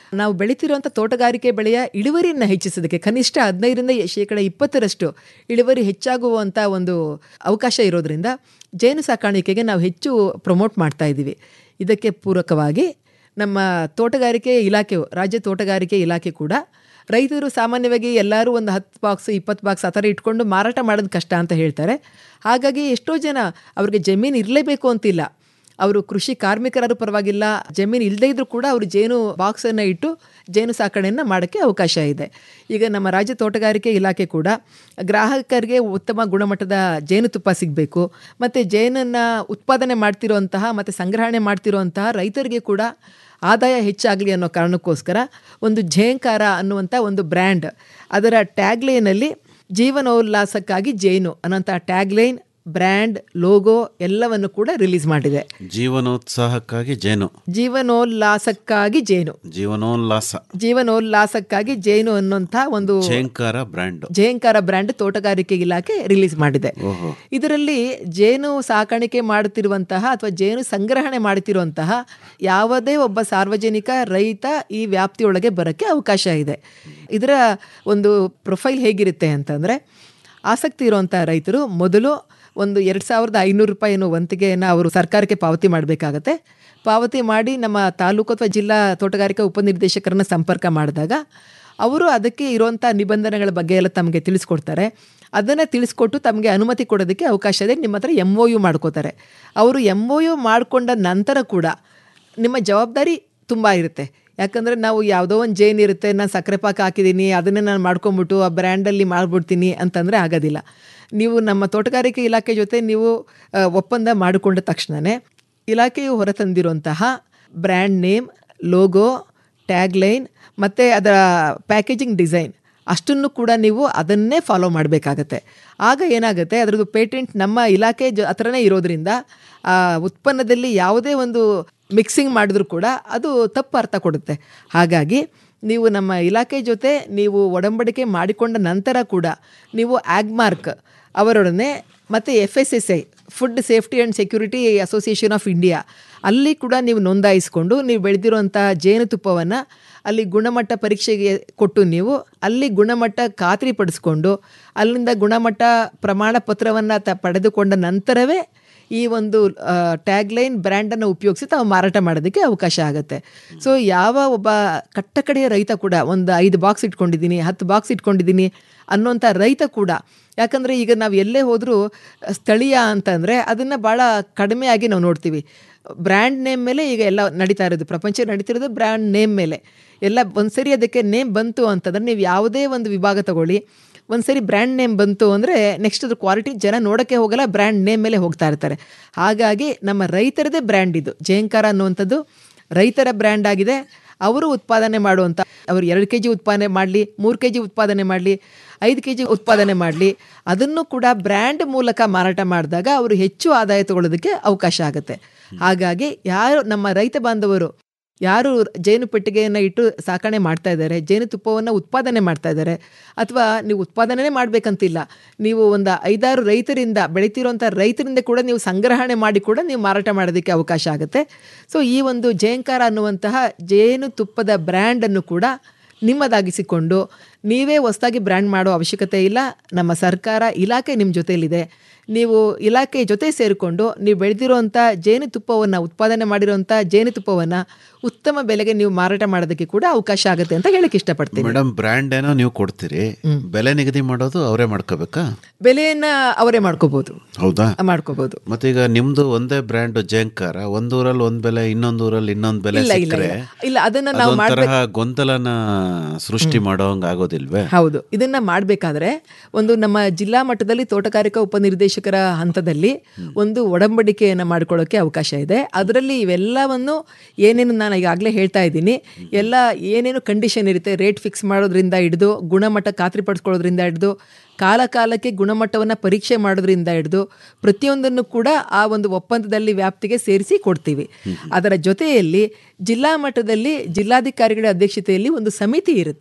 ನಾವು ಬೆಳೀತಿರುವಂಥ ತೋಟಗಾರಿಕೆ ಬೆಳೆಯ ಇಳುವರಿಯನ್ನು ಹೆಚ್ಚಿಸೋದಕ್ಕೆ ಕನಿಷ್ಠ ಹದಿನೈದರಿಂದ ಶೇಕಡ ಇಪ್ಪತ್ತರಷ್ಟು ಇಳುವರಿ ಹೆಚ್ಚಾಗುವಂಥ ಒಂದು ಅವಕಾಶ ಇರೋದ್ರಿಂದ ಜೇನು ಸಾಕಾಣಿಕೆಗೆ ನಾವು ಹೆಚ್ಚು ಪ್ರಮೋಟ್ ಮಾಡ್ತಾ ಇದ್ದೀವಿ ಇದಕ್ಕೆ ಪೂರಕವಾಗಿ ನಮ್ಮ ತೋಟಗಾರಿಕೆ ಇಲಾಖೆಯು ರಾಜ್ಯ ತೋಟಗಾರಿಕೆ ಇಲಾಖೆ ಕೂಡ ರೈತರು ಸಾಮಾನ್ಯವಾಗಿ ಎಲ್ಲರೂ ಒಂದು ಹತ್ತು ಬಾಕ್ಸ್ ಇಪ್ಪತ್ತು ಬಾಕ್ಸ್ ಆ ಥರ ಇಟ್ಕೊಂಡು ಮಾರಾಟ ಮಾಡೋದು ಕಷ್ಟ ಅಂತ ಹೇಳ್ತಾರೆ ಹಾಗಾಗಿ ಎಷ್ಟೋ ಜನ ಅವ್ರಿಗೆ ಜಮೀನು ಇರಲೇಬೇಕು ಅಂತಿಲ್ಲ ಅವರು ಕೃಷಿ ಕಾರ್ಮಿಕರಾದ್ರೂ ಪರವಾಗಿಲ್ಲ ಜಮೀನು ಇಲ್ಲದೇ ಇದ್ರೂ ಕೂಡ ಅವರು ಜೇನು ಬಾಕ್ಸನ್ನು ಇಟ್ಟು ಜೇನು ಸಾಕಣೆಯನ್ನು ಮಾಡೋಕ್ಕೆ ಅವಕಾಶ ಇದೆ ಈಗ ನಮ್ಮ ರಾಜ್ಯ ತೋಟಗಾರಿಕೆ ಇಲಾಖೆ ಕೂಡ ಗ್ರಾಹಕರಿಗೆ ಉತ್ತಮ ಗುಣಮಟ್ಟದ ಜೇನುತುಪ್ಪ ಸಿಗಬೇಕು ಮತ್ತು ಜೇನನ್ನು ಉತ್ಪಾದನೆ ಮಾಡ್ತಿರುವಂತಹ ಮತ್ತು ಸಂಗ್ರಹಣೆ ಮಾಡ್ತಿರುವಂತಹ ರೈತರಿಗೆ ಕೂಡ ಆದಾಯ ಹೆಚ್ಚಾಗಲಿ ಅನ್ನೋ ಕಾರಣಕ್ಕೋಸ್ಕರ ಒಂದು ಝೇಂಕಾರ ಅನ್ನುವಂಥ ಒಂದು ಬ್ರ್ಯಾಂಡ್ ಅದರ ಟ್ಯಾಗ್ಲೈನಲ್ಲಿ ಜೀವನೋಲ್ಲಾಸಕ್ಕಾಗಿ ಜೇನು ಅನ್ನೋಂಥ ಟ್ಯಾಗ್ಲೈನ್ ಬ್ರ್ಯಾಂಡ್ ಲೋಗೋ ಎಲ್ಲವನ್ನು ಕೂಡ ರಿಲೀಸ್ ಮಾಡಿದೆ ಜೀವನೋತ್ಸಾಹಕ್ಕಾಗಿ ಜೇನು ಜೀವನೋಲ್ಲಾಸಕ್ಕಾಗಿ ಜೇನು ಜೀವನೋಲ್ಲಾಸ ಜೀವನೋಲ್ಲಾಸಕ್ಕಾಗಿ ಜೇನು ಅನ್ನುವಂಥ ಒಂದು ಝೇಂಕಾರ ಬ್ರ್ಯಾಂಡ್ ಜೇಂಕಾರ ಬ್ರ್ಯಾಂಡ್ ತೋಟಗಾರಿಕೆ ಇಲಾಖೆ ರಿಲೀಸ್ ಮಾಡಿದೆ ಓಹೋ ಇದರಲ್ಲಿ ಜೇನು ಸಾಕಾಣಿಕೆ ಮಾಡುತ್ತಿರುವಂತಹ ಅಥವಾ ಜೇನು ಸಂಗ್ರಹಣೆ ಮಾಡುತ್ತಿರುವಂತಹ ಯಾವುದೇ ಒಬ್ಬ ಸಾರ್ವಜನಿಕ ರೈತ ಈ ವ್ಯಾಪ್ತಿಯೊಳಗೆ ಬರೋಕ್ಕೆ ಅವಕಾಶ ಇದೆ ಇದರ ಒಂದು ಪ್ರೊಫೈಲ್ ಹೇಗಿರುತ್ತೆ ಅಂತಂದರೆ ಆಸಕ್ತಿ ಇರುವಂಥ ರೈತರು ಮೊದಲು ಒಂದು ಎರಡು ಸಾವಿರದ ಐನೂರು ರೂಪಾಯಿ ಅನ್ನೋ ವಂತಿಗೆಯನ್ನು ಅವರು ಸರ್ಕಾರಕ್ಕೆ ಪಾವತಿ ಮಾಡಬೇಕಾಗತ್ತೆ ಪಾವತಿ ಮಾಡಿ ನಮ್ಮ ತಾಲೂಕು ಅಥವಾ ಜಿಲ್ಲಾ ತೋಟಗಾರಿಕಾ ಉಪನಿರ್ದೇಶಕರನ್ನ ಸಂಪರ್ಕ ಮಾಡಿದಾಗ ಅವರು ಅದಕ್ಕೆ ಇರುವಂಥ ನಿಬಂಧನೆಗಳ ಬಗ್ಗೆ ಎಲ್ಲ ತಮಗೆ ತಿಳಿಸ್ಕೊಡ್ತಾರೆ ಅದನ್ನು ತಿಳಿಸ್ಕೊಟ್ಟು ತಮಗೆ ಅನುಮತಿ ಕೊಡೋದಕ್ಕೆ ಅವಕಾಶ ಇದೆ ನಿಮ್ಮ ಹತ್ರ ಎಮ್ ಒ ಯು ಮಾಡ್ಕೋತಾರೆ ಅವರು ಎಮ್ ಒ ಯು ಮಾಡಿಕೊಂಡ ನಂತರ ಕೂಡ ನಿಮ್ಮ ಜವಾಬ್ದಾರಿ ತುಂಬ ಇರುತ್ತೆ ಯಾಕಂದರೆ ನಾವು ಯಾವುದೋ ಒಂದು ಜೇನ್ ಇರುತ್ತೆ ನಾನು ಸಕ್ಕರೆ ಪಾಕ ಹಾಕಿದ್ದೀನಿ ಅದನ್ನೇ ನಾನು ಮಾಡ್ಕೊಂಬಿಟ್ಟು ಆ ಬ್ರ್ಯಾಂಡಲ್ಲಿ ಮಾಡಿಬಿಡ್ತೀನಿ ಅಂತಂದರೆ ಆಗೋದಿಲ್ಲ ನೀವು ನಮ್ಮ ತೋಟಗಾರಿಕೆ ಇಲಾಖೆ ಜೊತೆ ನೀವು ಆ, ಒಪ್ಪಂದ ಮಾಡಿಕೊಂಡ ತಕ್ಷಣವೇ ಇಲಾಖೆಯು ಹೊರತಂದಿರುವಂತಹ ಬ್ರ್ಯಾಂಡ್ ನೇಮ್ ಲೋಗೋ ಟ್ಯಾಗ್ಲೈನ್ ಮತ್ತು ಅದರ ಪ್ಯಾಕೇಜಿಂಗ್ ಡಿಸೈನ್ ಅಷ್ಟನ್ನು ಕೂಡ ನೀವು ಅದನ್ನೇ ಫಾಲೋ ಮಾಡಬೇಕಾಗತ್ತೆ ಆಗ ಏನಾಗುತ್ತೆ ಅದರದ್ದು ಪೇಟೆಂಟ್ ನಮ್ಮ ಇಲಾಖೆ ಜೊ ಹತ್ರನೇ ಇರೋದ್ರಿಂದ ಆ ಉತ್ಪನ್ನದಲ್ಲಿ ಯಾವುದೇ ಒಂದು ಮಿಕ್ಸಿಂಗ್ ಮಾಡಿದ್ರೂ ಕೂಡ ಅದು ತಪ್ಪು ಅರ್ಥ ಕೊಡುತ್ತೆ ಹಾಗಾಗಿ ನೀವು ನಮ್ಮ ಇಲಾಖೆ ಜೊತೆ ನೀವು ಒಡಂಬಡಿಕೆ ಮಾಡಿಕೊಂಡ ನಂತರ ಕೂಡ ನೀವು ಆಗ್ಮಾರ್ಕ್ ಅವರೊಡನೆ ಮತ್ತು F S S I food safety and security association of India ಅಲ್ಲಿ ಕೂಡ ನೀವು ನೋಂದಾಯಿಸಿಕೊಂಡು ನೀವು ಬೆಳೆದಿರುವಂಥ ಜೇನುತುಪ್ಪವನ್ನು ಅಲ್ಲಿ ಗುಣಮಟ್ಟ ಪರೀಕ್ಷೆಗೆ ಕೊಟ್ಟು ನೀವು ಅಲ್ಲಿ ಗುಣಮಟ್ಟ ಖಾತ್ರಿಪಡಿಸ್ಕೊಂಡು ಅಲ್ಲಿಂದ ಗುಣಮಟ್ಟ ಪ್ರಮಾಣ ಪತ್ರವನ್ನು ತ ಪಡೆದುಕೊಂಡ ನಂತರವೇ ಈ ಒಂದು ಟ್ಯಾಗ್ಲೈನ್ ಬ್ರ್ಯಾಂಡನ್ನು ಉಪಯೋಗಿಸಿ ತಾವು ಮಾರಾಟ ಮಾಡೋದಕ್ಕೆ ಅವಕಾಶ ಆಗುತ್ತೆ ಸೊ ಯಾವ ಒಬ್ಬ ಕಟ್ಟಕಡೆಯ ರೈತ ಕೂಡ ಒಂದು ಐದು ಬಾಕ್ಸ್ ಇಟ್ಕೊಂಡಿದ್ದೀನಿ ಹತ್ತು ಬಾಕ್ಸ್ ಇಟ್ಕೊಂಡಿದ್ದೀನಿ ಅನ್ನೋಂಥ ರೈತ ಕೂಡ ಯಾಕಂದರೆ ಈಗ ನಾವು ಎಲ್ಲೇ ಹೋದರೂ ಸ್ಥಳೀಯ ಅಂತಂದರೆ ಅದನ್ನು ಭಾಳ ಕಡಿಮೆಯಾಗಿ ನಾವು ನೋಡ್ತೀವಿ ಬ್ರ್ಯಾಂಡ್ ನೇಮ್ ಮೇಲೆ ಈಗ ಎಲ್ಲ ನಡೀತಾ ಇರೋದು ಪ್ರಪಂಚ ನಡೀತಿರೋದು ಬ್ರ್ಯಾಂಡ್ ನೇಮ್ ಮೇಲೆ ಎಲ್ಲ ಒಂದ್ಸರಿ ಅದಕ್ಕೆ ನೇಮ್ ಬಂತು ಅಂತಂದ್ರೆ ನೀವು ಯಾವುದೇ ಒಂದು ವಿಭಾಗ ತಗೊಳ್ಳಿ ಒಂದ್ಸರಿ ಬ್ರ್ಯಾಂಡ್ ನೇಮ್ ಬಂತು ಅಂದರೆ ನೆಕ್ಸ್ಟ್ ಅದ್ರ ಕ್ವಾಲಿಟಿ ಜನ ನೋಡೋಕ್ಕೆ ಹೋಗಲ್ಲ ಬ್ರ್ಯಾಂಡ್ ನೇಮ್ ಮೇಲೆ ಹೋಗ್ತಾ ಇರ್ತಾರೆ ಹಾಗಾಗಿ ನಮ್ಮ ರೈತರದೇ ಬ್ರ್ಯಾಂಡ್ ಇದು ಜಯಂಕಾರ ಅನ್ನುವಂಥದ್ದು ರೈತರ ಬ್ರ್ಯಾಂಡ್ ಆಗಿದೆ ಅವರು ಉತ್ಪಾದನೆ ಮಾಡುವಂಥ ಅವರು ಎರಡು ಕೆ ಜಿ ಉತ್ಪಾದನೆ ಮಾಡಲಿ ಮೂರು ಕೆ ಜಿ ಉತ್ಪಾದನೆ ಮಾಡಲಿ ಐದು ಕೆ ಜಿ ಉತ್ಪಾದನೆ ಮಾಡಲಿ ಅದನ್ನು ಕೂಡ ಬ್ರ್ಯಾಂಡ್ ಮೂಲಕ ಮಾರಾಟ ಮಾಡಿದಾಗ ಅವರು ಹೆಚ್ಚು ಆದಾಯ ತಗೊಳ್ಳೋದಕ್ಕೆ ಅವಕಾಶ ಆಗುತ್ತೆ ಹಾಗಾಗಿ ಯಾರು ನಮ್ಮ ರೈತ ಬಾಂಧವರು ಯಾರು ಜೇನು ಪೆಟ್ಟಿಗೆಯನ್ನು ಇಟ್ಟು ಸಾಕಣೆ ಮಾಡ್ತಾ ಇದ್ದಾರೆ ಜೇನುತುಪ್ಪವನ್ನು ಉತ್ಪಾದನೆ ಮಾಡ್ತಾ ಇದ್ದಾರೆ ಅಥವಾ ನೀವು ಉತ್ಪಾದನೆ ಮಾಡಬೇಕಂತಿಲ್ಲ ನೀವು ಒಂದು ಐದಾರು ರೈತರಿಂದ ಬೆಳೀತಿರೋಂಥ ರೈತರಿಂದ ಕೂಡ ನೀವು ಸಂಗ್ರಹಣೆ ಮಾಡಿ ಕೂಡ ನೀವು ಮಾರಾಟ ಮಾಡೋದಕ್ಕೆ ಅವಕಾಶ ಆಗುತ್ತೆ ಸೊ ಈ ಒಂದು ಜೇಂಕಾರ ಅನ್ನುವಂತಹ ಜೇನುತುಪ್ಪದ ಬ್ರ್ಯಾಂಡನ್ನು ಕೂಡ ನಿಮ್ಮದಾಗಿಸಿಕೊಂಡು ನೀವೇ ಹೊಸದಾಗಿ ಬ್ರ್ಯಾಂಡ್ ಮಾಡೋ ಅವಶ್ಯಕತೆ ಇಲ್ಲ ನಮ್ಮ ಸರ್ಕಾರ ಇಲಾಖೆ ನಿಮ್ಮ ಜೊತೆಯಲ್ಲಿದೆ ನೀವು ಇಲಾಖೆ ಜೊತೆ ಸೇರಿಕೊಂಡು ನೀವು ಬೆಳೆದಿರುವಂಥ ಜೇನುತುಪ್ಪವನ್ನು ಉತ್ಪಾದನೆ ಮಾಡಿರುವಂಥ ಜೇನುತುಪ್ಪವನ್ನು ಉತ್ತಮ ಬೆಲೆಗೆ ನೀವು ಮಾರಾಟ ಮಾಡೋದಕ್ಕೆ ಕೂಡ ಅವಕಾಶ ಆಗುತ್ತೆ ಅಂತ ಹೇಳಕ್ಕೆ ಇಷ್ಟಪಡ್ತೀನಿ ಮೇಡಮ್ ಬ್ರ್ಯಾಂಡ್ ಏನೋ ನೀವು ಕೊಡ್ತೀರಿ ಬೆಲೆ ನಿಗದಿ ಮಾಡೋದು ಅವರೇ ಮಾಡ್ಕೋಬೇಕಾ ಬೆಲೆಯನ್ನ ಅವರೇ ಮಾಡ್ಕೋಬಹುದು ಹೌದಾ ಮಾಡ್ಕೋಬಹುದು ಮತ್ತೆ ಈಗ ನಿಮ್ದು ಒಂದೇ ಬ್ರ್ಯಾಂಡ್ ಜೇಂಕಾರ ಒಂದ್ ಊರಲ್ಲಿ ಒಂದ್ ಬೆಲೆ ಇನ್ನೊಂದ್ ಊರಲ್ಲಿ ಇನ್ನೊಂದ್ ಬೆಲೆ ಇಲ್ಲ ಇಲ್ಲ ಸಿಕ್ಕರೆ ಇಲ್ಲ. ಇಲ್ಲ ಅದನ್ನ ನಾವು ಅದೊಂಥರ ಮಾಡ್ಬೇಕು ಗೊಂದಲನ ಸೃಷ್ಟಿ ಮಾಡೋಂಗ್ ಆಗೋದಿಲ್ವೇ ಹೌದು ಇದನ್ನ ಮಾಡಬೇಕಾದ್ರೆ ಒಂದು ನಮ್ಮ ಜಿಲ್ಲಾ ಮಟ್ಟದಲ್ಲಿ ತೋಟಗಾರಿಕಾ ಉಪನಿರ್ದೇಶಕರ ಹಂತದಲ್ಲಿ ಒಂದು ಒಡಂಬಡಿಕೆಯನ್ನು ಮಾಡ್ಕೊಳ್ಳೋಕೆ ಅವಕಾಶ ಇದೆ ಅದರಲ್ಲಿ ಇವೆಲ್ಲವನ್ನು ಏನೇನು ನಾನು ಈಗಾಗಲೇ ಹೇಳ್ತಾ ಇದ್ದೀನಿ ಎಲ್ಲ ಏನೇನು ಕಂಡೀಷನ್ ಇರುತ್ತೆ ರೇಟ್ ಫಿಕ್ಸ್ ಮಾಡೋದ್ರಿಂದ ಹಿಡಿದು ಗುಣಮಟ್ಟ ಖಾತ್ರಿಪಡಿಸ್ಕೊಳ್ಳೋದ್ರಿಂದ ಹಿಡಿದು ಕಾಲ ಕಾಲಕ್ಕೆ ಗುಣಮಟ್ಟವನ್ನು ಪರೀಕ್ಷೆ ಮಾಡೋದ್ರಿಂದ ಹಿಡಿದು ಪ್ರತಿಯೊಂದನ್ನು ಕೂಡ ಆ ಒಂದು ಒಪ್ಪಂದದಲ್ಲಿ ವ್ಯಾಪ್ತಿಗೆ ಸೇರಿಸಿ ಕೊಡ್ತೀವಿ ಅದರ ಜೊತೆಯಲ್ಲಿ ಜಿಲ್ಲಾ ಮಟ್ಟದಲ್ಲಿ ಜಿಲ್ಲಾಧಿಕಾರಿಗಳ ಅಧ್ಯಕ್ಷತೆಯಲ್ಲಿ ಒಂದು ಸಮಿತಿ ಇರುತ್ತೆ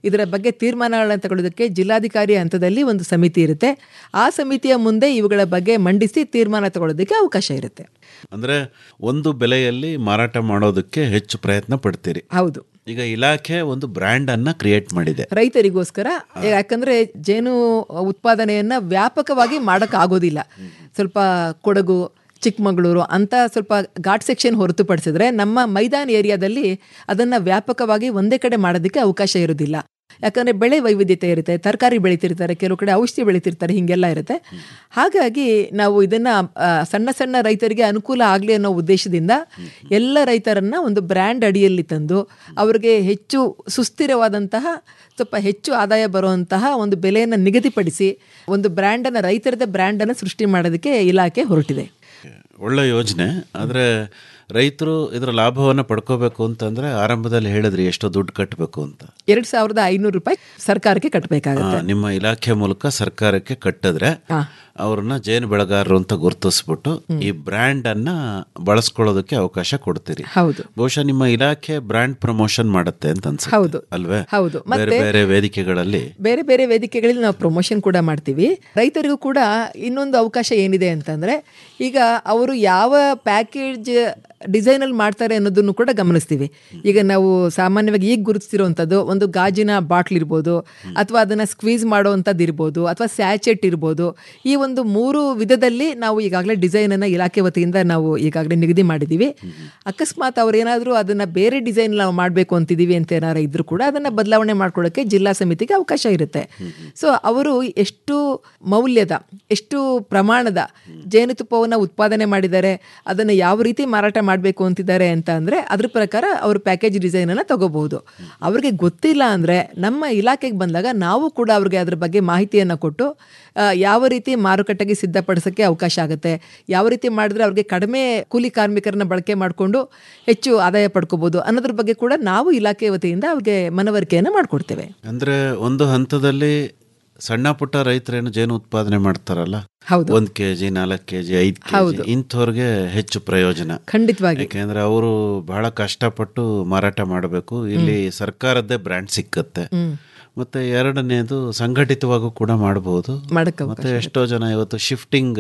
ಇದರ ಬಗ್ಗೆ ತೀರ್ಮಾನಗಳನ್ನು ತಗೊಳ್ಳೋದಕ್ಕೆ ಜಿಲ್ಲಾಧಿಕಾರಿ ಹಂತದಲ್ಲಿ ಒಂದು ಸಮಿತಿ ಇರುತ್ತೆ ಆ ಸಮಿತಿಯ ಮುಂದೆ ಇವುಗಳ ಬಗ್ಗೆ ಮಂಡಿಸಿ ತೀರ್ಮಾನ ತಗೊಳ್ಳೋದಕ್ಕೆ ಅವಕಾಶ ಇರುತ್ತೆ ಅಂದ್ರೆ ಒಂದು ಬೆಲೆಯಲ್ಲಿ ಮಾರಾಟ ಮಾಡೋದಕ್ಕೆ ಹೆಚ್ಚು ಪ್ರಯತ್ನ ಪಡ್ತೀರಿ ಹೌದು ಈಗ ಇಲಾಖೆ ಒಂದು ಬ್ರ್ಯಾಂಡ್ ಅನ್ನ ಕ್ರಿಯೇಟ್ ಮಾಡಿದೆ ರೈತರಿಗೋಸ್ಕರ ಯಾಕಂದ್ರೆ ಜೇನು ಉತ್ಪಾದನೆಯನ್ನ ವ್ಯಾಪಕವಾಗಿ ಮಾಡಕ್ ಆಗೋದಿಲ್ಲ ಸ್ವಲ್ಪ ಕೊಡಗು ಚಿಕ್ಕಮಗಳೂರು ಅಂತ ಸ್ವಲ್ಪ ಘಾಟ್ ಸೆಕ್ಷನ್ ಹೊರತುಪಡಿಸಿದ್ರೆ ನಮ್ಮ ಮೈದಾನ ಏರಿಯಾದಲ್ಲಿ ಅದನ್ನ ವ್ಯಾಪಕವಾಗಿ ಒಂದೇ ಕಡೆ ಮಾಡೋದಕ್ಕೆ ಅವಕಾಶ ಇರೋದಿಲ್ಲ ಯಾಕಂದ್ರೆ ಬೆಳೆ ವೈವಿಧ್ಯತೆ ಇರುತ್ತೆ ತರಕಾರಿ ಬೆಳಿತಿರ್ತಾರೆ ಕೆಲವು ಕಡೆ ಔಷಧಿ ಬೆಳಿತಿರ್ತಾರೆ ಹೀಗೆಲ್ಲ ಇರುತ್ತೆ ಹಾಗಾಗಿ ನಾವು ಇದನ್ನ ಆ, ಸಣ್ಣ ಸಣ್ಣ ರೈತರಿಗೆ ಅನುಕೂಲ ಆಗಲಿ ಅನ್ನೋ ಉದ್ದೇಶದಿಂದ ಎಲ್ಲ ರೈತರನ್ನ ಒಂದು ಬ್ರ್ಯಾಂಡ್ ಅಡಿಯಲ್ಲಿ ತಂದು ಅವರಿಗೆ ಹೆಚ್ಚು ಸುಸ್ಥಿರವಾದಂತಹ ಸ್ವಲ್ಪ ಹೆಚ್ಚು ಆದಾಯ ಬರುವಂತಹ ಒಂದು ಬೆಲೆಯನ್ನು ನಿಗದಿಪಡಿಸಿ ಒಂದು ಬ್ರ್ಯಾಂಡನ್ನು ರೈತರದ ಬ್ರ್ಯಾಂಡನ್ನು ಸೃಷ್ಟಿ ಮಾಡೋದಕ್ಕೆ ಇಲಾಖೆ ಹೊರಟಿದೆ ಒಳ್ಳೆ ಯೋಜನೆ ಆದರೆ ರೈತರು ಇದರ ಲಾಭವನ್ನು ಪಡ್ಕೋಬೇಕು ಅಂತಂದ್ರೆ ಆರಂಭದಲ್ಲಿ ಹೇಳಿದ್ರಿ ಎಷ್ಟು ದುಡ್ಡು ಕಟ್ಟಬೇಕು ಅಂತ ಎರಡು ಸಾವಿರದ ಐನೂರು ರೂಪಾಯಿ ಸರ್ಕಾರಕ್ಕೆ ಕಟ್ಟಬೇಕಾಗುತ್ತೆ ಆ, ನಿಮ್ಮ ಇಲಾಖೆ ಮೂಲಕ ಸರ್ಕಾರಕ್ಕೆ ಕಟ್ಟಿದ್ರೆ ಅವ್ರನ್ನ ಜೇನು ಬೆಳೆಗಾರರು ಅಂತ ಗುರುತಿಸ್ಬಿಟ್ಟು ಈ ಬ್ರ್ಯಾಂಡ್ ಅನ್ನ ಬಳಸ್ಕೊಳ್ಳೋದಕ್ಕೆ ಅವಕಾಶ ಕೊಡ್ತೀರಿ ಹೌದು ಬಹುಶಃ ನಿಮ್ಮ ಇಲಾಖೆ ಬ್ರ್ಯಾಂಡ್ ಪ್ರಮೋಷನ್ ಮಾಡುತ್ತೆ ಅಂತ ಅನ್ಸುತ್ತೆ ಹೌದು. ಅಲ್ವೇ ಹೌದು. ಬೇರೆ ಮತ್ತೆ- ಬೇರೆ ವೇದಿಕೆಗಳಲ್ಲಿ ಬೇರೆ ಬೇರೆ ವೇದಿಕೆಗಳಲ್ಲಿ ನಾವು ಪ್ರಮೋಷನ್ ಕೂಡ ಮಾಡ್ತೀವಿ ರೈತರಿಗೂ ಕೂಡ ಇನ್ನೊಂದು ಅವಕಾಶ ಏನಿದೆ ಅಂತಂದರೆ ಈಗ ಅವರು ಯಾವ ಪ್ಯಾಕೇಜ್ ಡಿಸೈನಲ್ಲಿ ಮಾಡ್ತಾರೆ ಅನ್ನೋದನ್ನು ಕೂಡ ಗಮನಿಸ್ತೀವಿ ಈಗ ನಾವು ಸಾಮಾನ್ಯವಾಗಿ ಈಗ ಗುರುತಿಸಿರುವಂಥದ್ದು ಒಂದು ಗಾಜಿನ ಬಾಟ್ಲ್ ಇರ್ಬೋದು ಅಥವಾ ಅದನ್ನು ಸ್ಕ್ವೀಸ್ ಮಾಡುವಂಥದ್ದು ಇರ್ಬೋದು ಅಥವಾ ಸ್ಯಾಚೆಟ್ ಇರ್ಬೋದು ಈ ಒಂದು ಮೂರು ವಿಧದಲ್ಲಿ ನಾವು ಈಗಾಗಲೇ ಡಿಸೈನನ್ನು ಇಲಾಖೆ ವತಿಯಿಂದ ನಾವು ಈಗಾಗಲೇ ನಿಗದಿ ಮಾಡಿದ್ದೀವಿ ಅಕಸ್ಮಾತ್ ಅವ್ರು ಏನಾದರೂ ಅದನ್ನು ಬೇರೆ ಡಿಸೈನ್ ನಾವು ಮಾಡಬೇಕು ಅಂತಿದ್ದೀವಿ ಅಂತ ಏನಾರು ಇದ್ರೂ ಕೂಡ ಅದನ್ನು ಬದಲಾವಣೆ ಮಾಡ್ಕೊಳ್ಳೋಕ್ಕೆ ಜಿಲ್ಲಾ ಸಮಿತಿಗೆ ಅವಕಾಶ ಇರುತ್ತೆ ಸೊ ಅವರು ಎಷ್ಟು ಮೌಲ್ಯದ ಎಷ್ಟು ಪ್ರಮಾಣದ ಜೇನುತುಪ್ಪವನ್ನು ಉತ್ಪಾದನೆ ಮಾಡಿದ್ದಾರೆ ಅದನ್ನು ಯಾವ ರೀತಿ ಮಾರಾಟ ಮಾಡಬೇಕು ಅಂತಿದ್ದಾರೆ ಅಂತ ಅಂದರೆ ಅದ್ರ ಪ್ರಕಾರ ಅವರು ಪ್ಯಾಕೇಜ್ ಡಿಸೈನನ್ನು ತಗೋಬಹುದು ಅವ್ರಿಗೆ ಗೊತ್ತಿಲ್ಲ ಅಂದರೆ ನಮ್ಮ ಇಲಾಖೆಗೆ ಬಂದಾಗ ನಾವು ಕೂಡ ಅವ್ರಿಗೆ ಅದ್ರ ಬಗ್ಗೆ ಮಾಹಿತಿಯನ್ನು ಕೊಟ್ಟು ಆ, ಯಾವ ರೀತಿ ಮಾರುಕಟ್ಟೆಗೆ ಸಿದ್ಧಪಡಿಸೋಕ್ಕೆ ಅವಕಾಶ ಆಗುತ್ತೆ ಯಾವ ರೀತಿ ಮಾಡಿದ್ರೆ ಅವ್ರಿಗೆ ಕಡಿಮೆ ಕೂಲಿ ಕಾರ್ಮಿಕರನ್ನ ಬಳಕೆ ಮಾಡಿಕೊಂಡು ಹೆಚ್ಚು ಆದಾಯ ಪಡ್ಕೋಬೋದು ಅನ್ನೋದ್ರ ಬಗ್ಗೆ ಕೂಡ ನಾವು ಇಲಾಖೆ ವತಿಯಿಂದ ಅವ್ರಿಗೆ ಮನವರಿಕೆಯನ್ನು ಮಾಡಿಕೊಡ್ತೇವೆ ಅಂದ್ರೆ ಒಂದು ಹಂತದಲ್ಲಿ ಸಣ್ಣ ಪುಟ್ಟ ರೈತರೇನು ಜೇನು ಉತ್ಪಾದನೆ ಮಾಡ್ತಾರಲ್ಲ ಹೌದು. ಒಂದ್ ಕೆಜಿ ನಾಲ್ಕು ಕೆಜಿ ಐದು ಕೆಜಿ ಇಂಥವ್ರಿಗೆ ಹೆಚ್ಚು ಪ್ರಯೋಜನ ಖಂಡಿತವಾಗಿ ಯಾಕೆಂದ್ರೆ ಅವರು ಬಹಳ ಕಷ್ಟಪಟ್ಟು ಮಾರಾಟ ಮಾಡಬೇಕು ಇಲ್ಲಿ ಸರ್ಕಾರದ್ದೇ ಬ್ರ್ಯಾಂಡ್ ಸಿಕ್ಕತ್ತೆ ಮತ್ತೆ ಎರಡನೇದು ಸಂಘಟಿತವಾಗೂ ಕೂಡ ಮಾಡಬಹುದು ಮಾಡಕ್ಕೆ ಮತ್ತೆ ಎಷ್ಟೋ ಜನ ಇವತ್ತು ಶಿಫ್ಟಿಂಗ್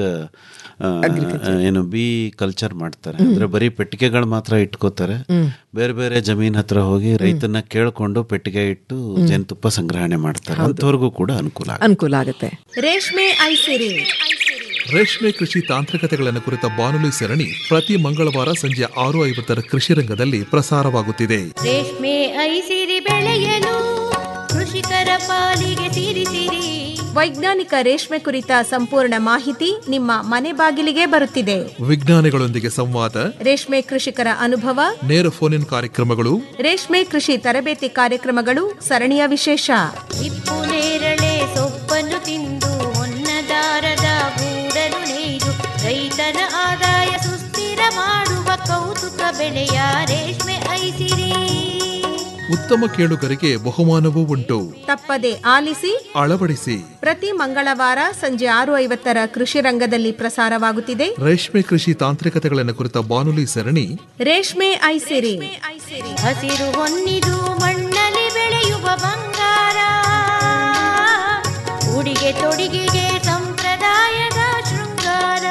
ಏನು ಬಿ ಕಲ್ಚರ್ ಮಾಡ್ತಾರೆ ಅಂದ್ರೆ ಬರೀ ಪೆಟ್ಟಿಗೆಗಳು ಮಾತ್ರ ಇಟ್ಕೋತಾರೆ ಬೇರೆ ಬೇರೆ ಜಮೀನ್ ಹತ್ರ ಹೋಗಿ ರೈತನ ಕೇಳ್ಕೊಂಡು ಪೆಟ್ಟಿಗೆ ಇಟ್ಟು ಜೇನುತುಪ್ಪ ಸಂಗ್ರಹಣೆ ಮಾಡ್ತಾರೆ ಅಂಥವ್ರಿಗೂ ಕೂಡ ಅನುಕೂಲ ಆಗುತ್ತೆ. ಅನುಕೂಲ ಆಗುತ್ತೆ ರೇಷ್ಮೆ ಐಸಿರಿ ರೇಷ್ಮೆ ಕೃಷಿ ತಾಂತ್ರಿಕತೆಗಳನ್ನು ಕುರಿತ ಬಾನುಲಿ ಸರಣಿ ಪ್ರತಿ ಮಂಗಳವಾರ ಸಂಜೆ ಆರು ಐವತ್ತರ ಕೃಷಿ ರಂಗದಲ್ಲಿ ಪ್ರಸಾರವಾಗುತ್ತಿದೆ ರೇಷ್ಮೆ ಐಸಿರಿ ಬೆಳೆಯಲು ಕೃಷಿಕರ ಪಾಲಿಗೆ ಸಿರಿಸಿರಿ ವೈಜ್ಞಾನಿಕ ರೇಷ್ಮೆ ಕುರಿತ ಸಂಪೂರ್ಣ ಮಾಹಿತಿ ನಿಮ್ಮ ಮನೆ ಬಾಗಿಲಿಗೆ ಬರುತ್ತಿದೆ ವಿಜ್ಞಾನಿಗಳೊಂದಿಗೆ ಸಂವಾದ ರೇಷ್ಮೆ ಕೃಷಿಕರ ಅನುಭವ ನೇರ ಫೋನ್ ಇನ್ ಕಾರ್ಯಕ್ರಮಗಳು ರೇಷ್ಮೆ ಕೃಷಿ ತರಬೇತಿ ಕಾರ್ಯಕ್ರಮಗಳು ಸರಣಿಯ ವಿಶೇಷ ಹಿಪ್ಪು ನೇರಳೆ ಸೊಪ್ಪನ್ನು ತಿಂದು ಹೊನ್ನದಾರದ ಗೂಡಲು ನೇಯ್ದು ರೈತನ ಆದಾಯ ಸುಸ್ಥಿರ ಮಾಡುವ ಕೌತುಕ ಬೆಳೆಯ ರೇಷ್ಮೆ ಐಸಿರಿ ಉತ್ತಮ ಕೇಳುಗರಿಗೆ ಬಹುಮಾನವೂ ಉಂಟು ತಪ್ಪದೆ ಆಲಿಸಿ ಅಳವಡಿಸಿ ಪ್ರತಿ ಮಂಗಳವಾರ ಸಂಜೆ ಆರು ಐವತ್ತರ ಕೃಷಿ ರಂಗದಲ್ಲಿ ಪ್ರಸಾರವಾಗುತ್ತಿದೆ ರೇಷ್ಮೆ ಕೃಷಿ ತಾಂತ್ರಿಕತೆಗಳನ್ನು ಕುರಿತ ಬಾನುಲಿ ಸರಣಿ ರೇಷ್ಮೆ ಐಸಿರಿ ಹಸಿರು ಹೊನ್ನಿದು ಮಣ್ಣಲ್ಲಿ ಬೆಳೆಯುವ ಬಂಗಾರ ಉಡಿಗೆ ತೊಡಿಗೆಗೆ ಸಂಪ್ರದಾಯದ ಶೃಂಗಾರ